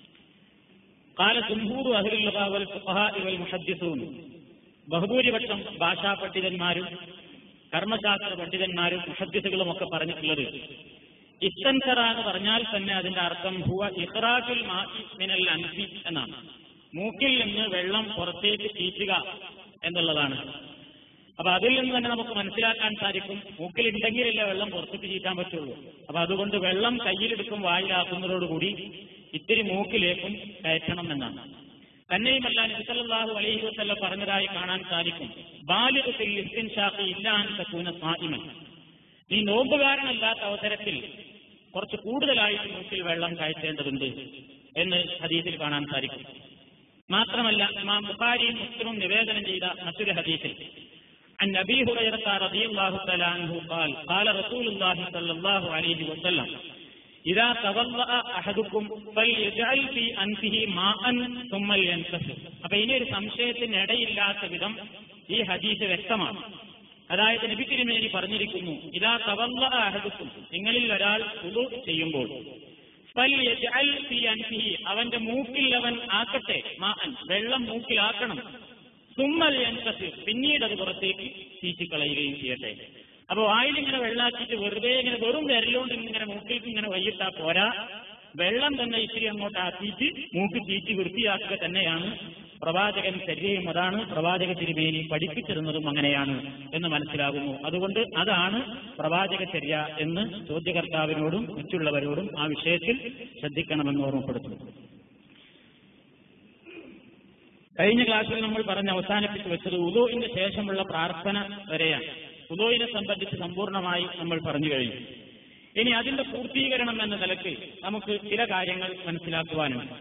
കാല ജംഹൂർ അഹ്ലുൽ ലുഗ വൽ ഫുഖഹാഇ വൽ മുഹദ്ദിസൂൻ ബഹുഭൂരിപക്ഷം ഭാഷാ പണ്ഡിതന്മാരും കർമ്മശാസ്ത്ര പണ്ഡിതന്മാരും മുഹദ്ദിസുകളും ഒക്കെ പറഞ്ഞിട്ടുള്ളത് ഇസ്തൻസറ എന്ന് പറഞ്ഞാൽ തന്നെ അതിന്റെ അർത്ഥം ഹുവ ഇഹ്റാഖുൽ മാഇ മിനൽ അൻഫി എന്നാണ് മൂക്കിൽ നിന്ന് വെള്ളം പുറത്തേക്ക് ചീറ്റുക എന്നുള്ളതാണ് അപ്പൊ അതിൽ നിന്ന് തന്നെ നമുക്ക് മനസ്സിലാക്കാൻ സാധിക്കും മൂക്കിൽ ഉണ്ടെങ്കിലല്ലേ വെള്ളം പുറത്തേക്ക് ചീറ്റാൻ പറ്റുള്ളൂ അപ്പൊ അതുകൊണ്ട് വെള്ളം കയ്യിലെടുക്കും വായിലാക്കുന്നതോടുകൂടി ഇത്തിരി മൂക്കിലേക്കും കയറ്റണം എന്നാണ് തന്നെയുമല്ല നബിസല്ലാഹു അലൈഹി വസല്ലം പറഞ്ഞതായി കാണാൻ സാധിക്കും ബാലികത്തിൽ ഇസ്തിൻഷാഖി ഇല്ലാൻ തക്കൂന സായിമൻ ഈ നോമ്പുകാരനല്ലാത്ത അവസരത്തിൽ കുറച്ച് കൂടുതലായിട്ട് മൂക്കിൽ വെള്ളം കയറ്റേണ്ടതുണ്ട് എന്ന് ഹദീസിൽ കാണാൻ സാധിക്കും മാത്രമല്ല ഇമാം ബുഖാരിയും മുസ്ലിമും നിവേദനം ചെയ്ത മറ്റൊരു ഹദീസിൽ عن ابي هريره رضي الله تعالى عنه قال قال رسول الله صلى الله عليه وسلم اذا تولى احدكم فليجعل في انفه ماء ثم لينتصر അപ്പൊ ഇനി ഒരു സംശയത്തിന് ഇടയില്ലാത്ത വിധം ഈ ഹദീസ് വ്യക്തമാണ് അതായത് നബി തിരുമേനി പറഞ്ഞിരിക്കുന്നു ഇതാ തവല്ല അഹദുക്കും നിങ്ങളിൽ ഒരാൾ ഉദു ചെയ്യുമ്പോൾ ഫൽയജ്അൽ ഫീ അൻഫിഹി അവന്റെ മൂക്കിൽ അവൻ ആക്കട്ടെ മാഅൻ വെള്ളം മൂക്കിലാക്കണം സുമ്മൽ എൻകസ് പിന്നീട് അത് പുറത്തേക്ക് ചീറ്റിക്കളയുകയും ചെയ്യട്ടെ അപ്പൊ വായിലിങ്ങനെ വെള്ളാക്കിയിട്ട് വെറുതെ ഇങ്ങനെ വെറും വിരലുകൊണ്ട് ഇങ്ങനെ മൂക്കിലേക്ക് ഇങ്ങനെ വൈകിട്ടാ പോരാ വെള്ളം തന്നെ ഇത്തിരി അങ്ങോട്ട് ആക്കിയിട്ട് മൂക്ക് ചീറ്റി വൃത്തിയാക്കുക തന്നെയാണ് പ്രവാചകൻ ശരീരം അതാണ് പ്രവാചക തിരുമേനി പഠിപ്പിച്ചിരുന്നതും അങ്ങനെയാണ് എന്ന് മനസ്സിലാകുന്നു അതുകൊണ്ട് അതാണ് പ്രവാചക ചര്യ എന്ന് ചോദ്യകർത്താവിനോടും മറ്റുള്ളവരോടും ആ വിഷയത്തിൽ ശ്രദ്ധിക്കണമെന്ന് ഓർമ്മപ്പെടുത്തുന്നു കഴിഞ്ഞ ക്ലാസ്സിൽ നമ്മൾ പറഞ്ഞ് അവസാനിപ്പിച്ച് വെച്ചത് ഉദോയിന് ശേഷമുള്ള പ്രാർത്ഥന വരെയാണ് ഉദോയിനെ സംബന്ധിച്ച് സമ്പൂർണ്ണമായി നമ്മൾ പറഞ്ഞു കഴിഞ്ഞു ഇനി അതിന്റെ പൂർത്തീകരണം എന്ന നിലയ്ക്ക് നമുക്ക് ചില കാര്യങ്ങൾ മനസ്സിലാക്കുവാനുണ്ട്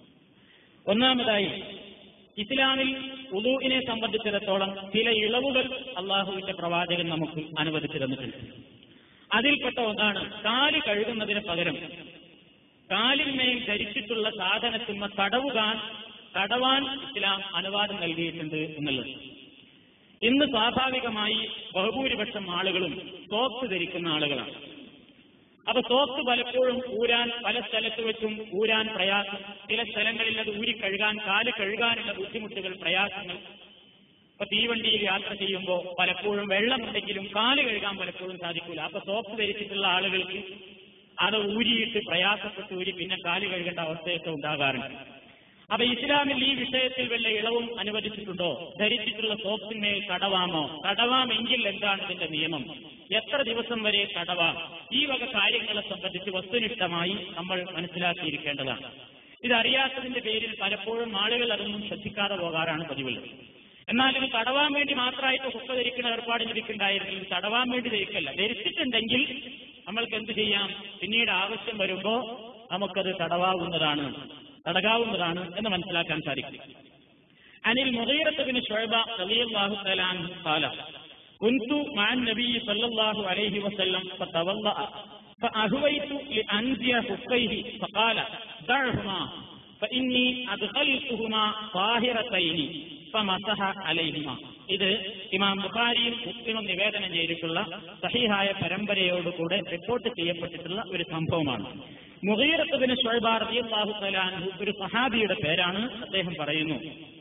ഒന്നാമതായി ഇസ്ലാമിൽ ഉദൂഇനെ സംബന്ധിച്ചിടത്തോളം ചില ഇളവുകൾ അള്ളാഹുവിന്റെ പ്രവാചകൻ നമുക്ക് അനുവദിച്ചു തന്നിട്ടുണ്ട് അതിൽപ്പെട്ട ഒന്നാണ് കാല് കഴുകുന്നതിന് പകരം കാലിന്മേൽ ധരിച്ചിട്ടുള്ള സാധനത്തിന്മ തടവുകാൻ തടവാൻ ഇസ്ലാം അനുവാദം നൽകിയിട്ടുണ്ട് എന്നുള്ളത് ഇന്ന് സ്വാഭാവികമായി ബഹുഭൂരിപക്ഷം ആളുകളും സോക്സ് ധരിക്കുന്ന ആളുകളാണ് അപ്പൊ സോക്സ് പലപ്പോഴും ഊരാൻ പല സ്ഥലത്ത് വെച്ചും ഊരാൻ പ്രയാസം ചില സ്ഥലങ്ങളിൽ അത് ഊരി കഴുകാൻ കാല് കഴുകാനുള്ള ബുദ്ധിമുട്ടുകൾ പ്രയാസങ്ങൾ ഇപ്പൊ തീവണ്ടിയിൽ യാത്ര ചെയ്യുമ്പോൾ പലപ്പോഴും വെള്ളമുണ്ടെങ്കിലും കാല് കഴുകാൻ പലപ്പോഴും സാധിക്കൂല അപ്പൊ സോക്സ് ധരിച്ചിട്ടുള്ള ആളുകൾക്ക് അത് ഊരിയിട്ട് പ്രയാസപ്പെട്ട് ഊരി പിന്നെ കാല് കഴുകേണ്ട അവസ്ഥയൊക്കെ ഉണ്ടാകാറുണ്ട് അപ്പൊ ഇസ്ലാമിൽ ഈ വിഷയത്തിൽ വല്ല ഇളവും അനുവദിച്ചിട്ടുണ്ടോ ധരിച്ചിട്ടുള്ള സോപ്സിന്മേൽ തടവാമോ തടവാമെങ്കിൽ എന്താണ് ഇതിന്റെ നിയമം എത്ര ദിവസം വരെ തടവാം ഈ വക കാര്യങ്ങളെ സംബന്ധിച്ച് വസ്തുനിഷ്ഠമായി നമ്മൾ മനസ്സിലാക്കിയിരിക്കേണ്ടതാണ് ഇതറിയാത്തതിന്റെ പേരിൽ പലപ്പോഴും ആളുകൾ അതൊന്നും ശ്രദ്ധിക്കാതെ പോകാറാണ് പതിവുള്ളത് എന്നാൽ ഇത് തടവാൻ വേണ്ടി മാത്രമായിട്ട് കുപ്പ ധരിക്കുന്ന ഏർപ്പാട് ലഭിക്കുന്നുണ്ടായിരുന്നെങ്കിൽ ഇത് തടവാൻ വേണ്ടി ധരിക്കല്ല ധരിച്ചിട്ടുണ്ടെങ്കിൽ നമ്മൾക്ക് എന്ത് ചെയ്യാം പിന്നീട് ആവശ്യം വരുമ്പോ നമുക്കത് തടവാവുന്നതാണ് തടകാവുന്നതാണ് എന്ന് മനസ്സിലാക്കാൻ സാധിക്കും അനിൽ മുഗീറത്തുബിന് ഷുഅബ റളിയല്ലാഹു തആല അൻഹു ഖാല كنت مع النبي صلى الله عليه وسلم فتوضأ فأهويت لأنزي خفيه فقال دعهما فإني أدخلتهما طاهرتين فمسح عليهما ഇത് ഇമാം ബുഖാരിയും മുസ്ലിമും നിവേദനം ചെയ്തിട്ടുള്ള സഹിഹായ പരമ്പരയോടുകൂടെ റിപ്പോർട്ട് ചെയ്യപ്പെട്ടിട്ടുള്ള ഒരു സംഭവമാണ് മുഹീറത്തുബിന് ഷൊയ്ബാർ റളിയല്ലാഹു തആല അൻഹു ഒരു സഹാബിയുടെ പേരാണ് അദ്ദേഹം പറയുന്നു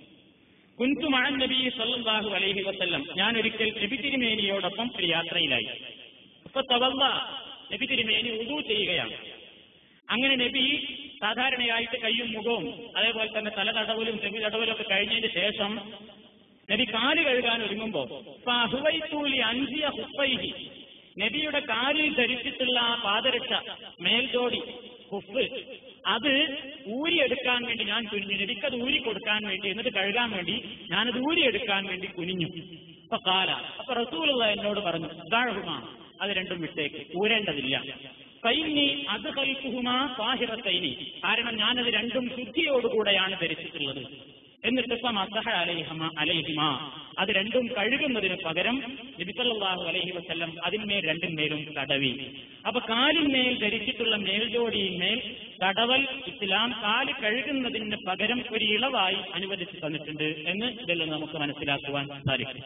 കുൻതു മഴൻ നബി സല്ലല്ലാഹു അലൈഹി വസല്ലം ഞാൻ ഒരിക്കൽ നബി തിരുമേനിയോടൊപ്പം ഒരു യാത്രയിലായി അപ്പൊ തവല്ല നബി തിരുമേനി ഉദു ചെയ്യുകയാണ് അങ്ങനെ നബി സാധാരണയായിട്ട് കയ്യും മുഖവും അതേപോലെ തന്നെ തല തടവലും ചെവി തടവലും ഒക്കെ കഴിഞ്ഞതിന് ശേഷം നബി കാല് കഴുകാൻ ഒരുങ്ങുമ്പോ ഫഹുവൈത്തൂലി അഞ്ചിയ ഹുഫൈഹി നബിയുടെ കാലിൽ ധരിച്ചിട്ടുള്ള ആ പാദരക്ഷ മേൽജോടി ഹുഫ് അത് ഊരിയെടുക്കാൻ വേണ്ടി ഞാൻ കുനിഞ്ഞു നബിക്കത് ഊരി കൊടുക്കാൻ വേണ്ടി എന്നിട്ട് കഴുകാൻ വേണ്ടി ഞാനത് ഊരിയെടുക്കാൻ വേണ്ടി കുനിഞ്ഞു അപ്പൊ കാല അപ്പൊ റസൂലുള്ള എന്നോട് പറഞ്ഞു ദാഹുമാ അത് രണ്ടും വിട്ടേക്ക് ഊരേണ്ടതില്ല കൈനി അത് കൽക്കുഹുമാ സാഹിറത്തൈനി കാരണം ഞാനത് രണ്ടും ശുദ്ധിയോടുകൂടെയാണ് ധരിച്ചിട്ടുള്ളത് എന്നിട്ട് ഇപ്പം അസഹ അലൈഹമ അലൈഹിമ അത് രണ്ടും കഴുകുന്നതിന് പകരം നബിസല്ലാഹു അലൈഹി വസ്ല്ലം അതിന്മേൽ രണ്ടിന്മേലും തടവി അപ്പൊ കാലിന്മേൽ ധരിച്ചിട്ടുള്ള മേൽജോടിയിന്മേൽ തടവൽ ഇസ്ലാം കാല് കഴുകുന്നതിന് പകരം ഒരു ഇളവായി അനുവദിച്ചു തന്നിട്ടുണ്ട് എന്ന് ഇതിൽ നിന്ന് നമുക്ക് മനസ്സിലാക്കുവാൻ സാധിക്കും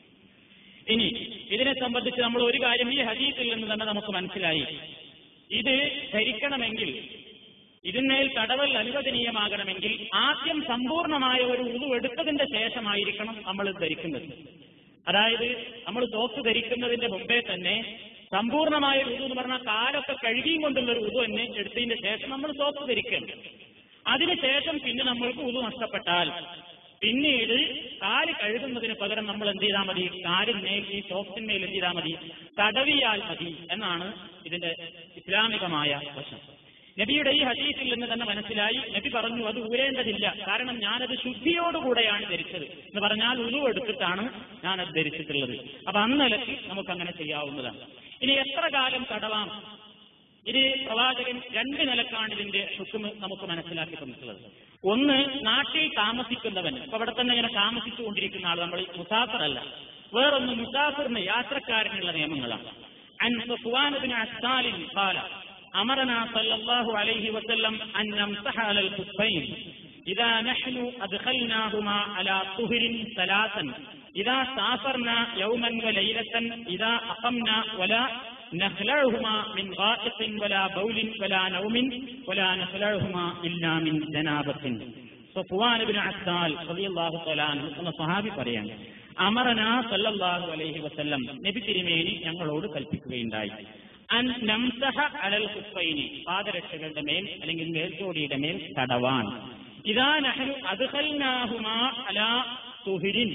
ഇനി ഇതിനെ സംബന്ധിച്ച് നമ്മൾ ഒരു കാര്യം ഈ ഹദീസിൽ നിന്ന് തന്നെ നമുക്ക് മനസ്സിലായി ഇത് ധരിക്കണമെങ്കിൽ ഇതിന്മേൽ തടവൽ അനുവദനീയമാകണമെങ്കിൽ ആദ്യം സമ്പൂർണമായ ഒരു ഉതു എടുത്തതിന്റെ ശേഷമായിരിക്കണം നമ്മൾ ഇത് ധരിക്കുന്നത് അതായത് നമ്മൾ സോക്ക് ധരിക്കുന്നതിന്റെ മുമ്പേ തന്നെ സമ്പൂർണമായ ഒരു ഉതു എന്ന് പറഞ്ഞാൽ കാലൊക്കെ കഴുകിയും കൊണ്ടുള്ള ഒരു ഉതു തന്നെ എടുത്തതിന്റെ ശേഷം നമ്മൾ സോക്ക് ധരിക്കേണ്ടത് അതിനുശേഷം പിന്നെ നമ്മൾക്ക് ഉതു നഷ്ടപ്പെട്ടാൽ പിന്നീട് കാല് കഴുകുന്നതിന് പകരം നമ്മൾ എന്ത് ചെയ്താൽ മതി കാലിന്മേൽ ഈ സോക്സിന്മേൽ എന്ത് ചെയ്താൽ മതി തടവിയാൽ മതി എന്നാണ് ഇതിന്റെ ഇസ്ലാമികമായ വശം നബിയുടെ ഈ ഹദീസിൽ നിന്ന് തന്നെ മനസ്സിലായി നബി പറഞ്ഞു അത് ഊരേണ്ടതില്ല കാരണം ഞാനത് ശുദ്ധിയോടുകൂടെയാണ് ധരിച്ചത് എന്ന് പറഞ്ഞാൽ ഉരു എടുത്തിട്ടാണ് ഞാനത് ധരിച്ചിട്ടുള്ളത് അപ്പൊ അന്നലക്ക് നമുക്ക് അങ്ങനെ ചെയ്യാവുന്നതാണ് ഇനി എത്ര കാലം തടവാം ഇത് പ്രവാചകൻ രണ്ട് നിലക്കാണ് ഇതിന്റെ ഹുക്കുമ് നമുക്ക് മനസ്സിലാക്കി തന്നിട്ടുള്ളത് ഒന്ന് നാട്ടിൽ താമസിക്കുന്നവൻ ഇപ്പൊ ഇവിടെ തന്നെ ഇങ്ങനെ താമസിച്ചുകൊണ്ടിരിക്കുന്ന ആൾ നമ്മൾ മുസാഫർ അല്ല വേറൊന്ന് മുസാഫറിന് യാത്രക്കാരനുള്ള നിയമങ്ങളാണ് عن صفوان بن عسال قال أمرنا صلى الله عليه وسلم أن نمسح على الخفين إذا نحن أدخلناهما على طهر ثلاثا إذا سافرنا يوما وليلة إذا أقمنا ولا نخلعهما من غائط ولا بول ولا نوم ولا نخلعهما إلا من جنابة സഫ്വാൻ ബിൻ അസ്സാൽ റളിയല്ലാഹു തആല അൻഹു എന്ന സ്വഹാബി പറയാണ് അമറന സല്ലല്ലാഹു അലൈഹി വസല്ലം നബി തിരുമേനി ഞങ്ങളോട് കൽപ്പിക്കുകയുണ്ടായി അൻ നംസഹ അലൽ ഖുഫൈനി പാദരക്ഷകളുടെ മേൽ അല്ലെങ്കിൽ മേൽജോടിയുടെ മേൽ തടവാൻ ഇതാ നഹ്നു അദ്ഖൽനാഹുമാ അലാ തുഹിരിൻ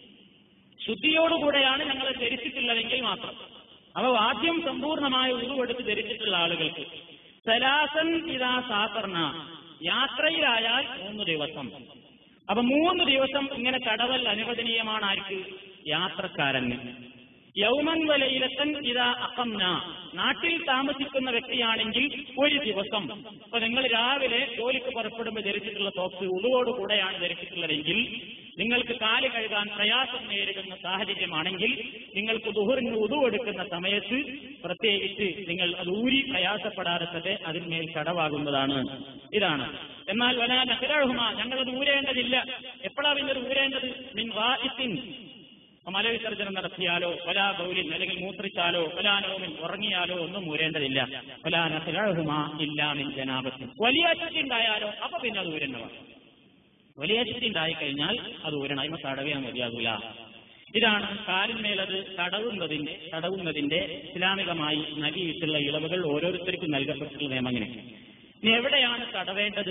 ശുദ്ധിയോടുകൂടെയാണ് ഞങ്ങൾ ധരിച്ചിട്ടുള്ളതെങ്കിൽ മാത്രം അവ ആദ്യം സമ്പൂർണമായ ഉരുവെടുത്ത് ധരിച്ചിട്ടുള്ള ആളുകൾക്ക് സലാസൻ ഇതാ സാഫർണ യാത്രയിലായാൽ മൂന്ന് ദിവസം അപ്പൊ മൂന്ന് ദിവസം ഇങ്ങനെ തടവൽ അനുവദനീയമാണ് ആർക്ക് യാത്രക്കാരന് യൗമൻ വലയിലത്തൻ ഇതാ അക്കംന നാട്ടിൽ താമസിക്കുന്ന വ്യക്തിയാണെങ്കിൽ ഒരു ദിവസം അപ്പൊ നിങ്ങൾ രാവിലെ ജോലിക്ക് പുറപ്പെടുമ്പോൾ ധരിച്ചിട്ടുള്ള സോക്സ് ഉളുവോടുകൂടെയാണ് ധരിച്ചിട്ടുള്ളതെങ്കിൽ നിങ്ങൾക്ക് കാല് കഴുകാൻ പ്രയാസം നേരിടുന്ന സാഹചര്യമാണെങ്കിൽ നിങ്ങൾക്ക് ദുഹറിന് ഉതുവെടുക്കുന്ന സമയത്ത് പ്രത്യേകിച്ച് നിങ്ങൾ അത് ഊരി പ്രയാസപ്പെടാതെ തന്നെ അതിന്മേൽ കടവാകുന്നതാണ് ഇതാണ് എന്നാൽ വലാ നഹ്റഹുമ ഞങ്ങളത് ഊരേണ്ടതില്ല എപ്പോഴാണ് പിന്നെ ഊരേണ്ടത് മിൻ വാഇത്തിൻ മലവിസർജനം നടത്തിയാലോ വലാ ബൗലിൻ അല്ലെങ്കിൽ മൂത്രിച്ചാലോ വലാനോമിൻ ഉറങ്ങിയാലോ ഒന്നും ഊരേണ്ടതില്ല വലാ നഹ്റഹുമ ഇല്ലാ മിൻ ജനാബത്തിൻ വലിയ അശുദ്ധി ഉണ്ടായാലോ അപ്പൊ പിന്നെ അത് ഊരേണ്ടതാണ് വലിയ അശുദ്ധി ഉണ്ടായി കഴിഞ്ഞാൽ അത് ഊരണം അതിന് തടവിയാൻ മതിയാകൂല ഇതാണ് കാലിന്മേലത് തടവുന്നതിന്റെ തടവുന്നതിന്റെ ഇസ്ലാമികമായി നൽകിയിട്ടുള്ള ഇളവുകൾ ഓരോരുത്തർക്കും നൽകപ്പെട്ടിട്ടുള്ള നിയമങ്ങനെ ഇനി എവിടെയാണ് തടവേണ്ടത്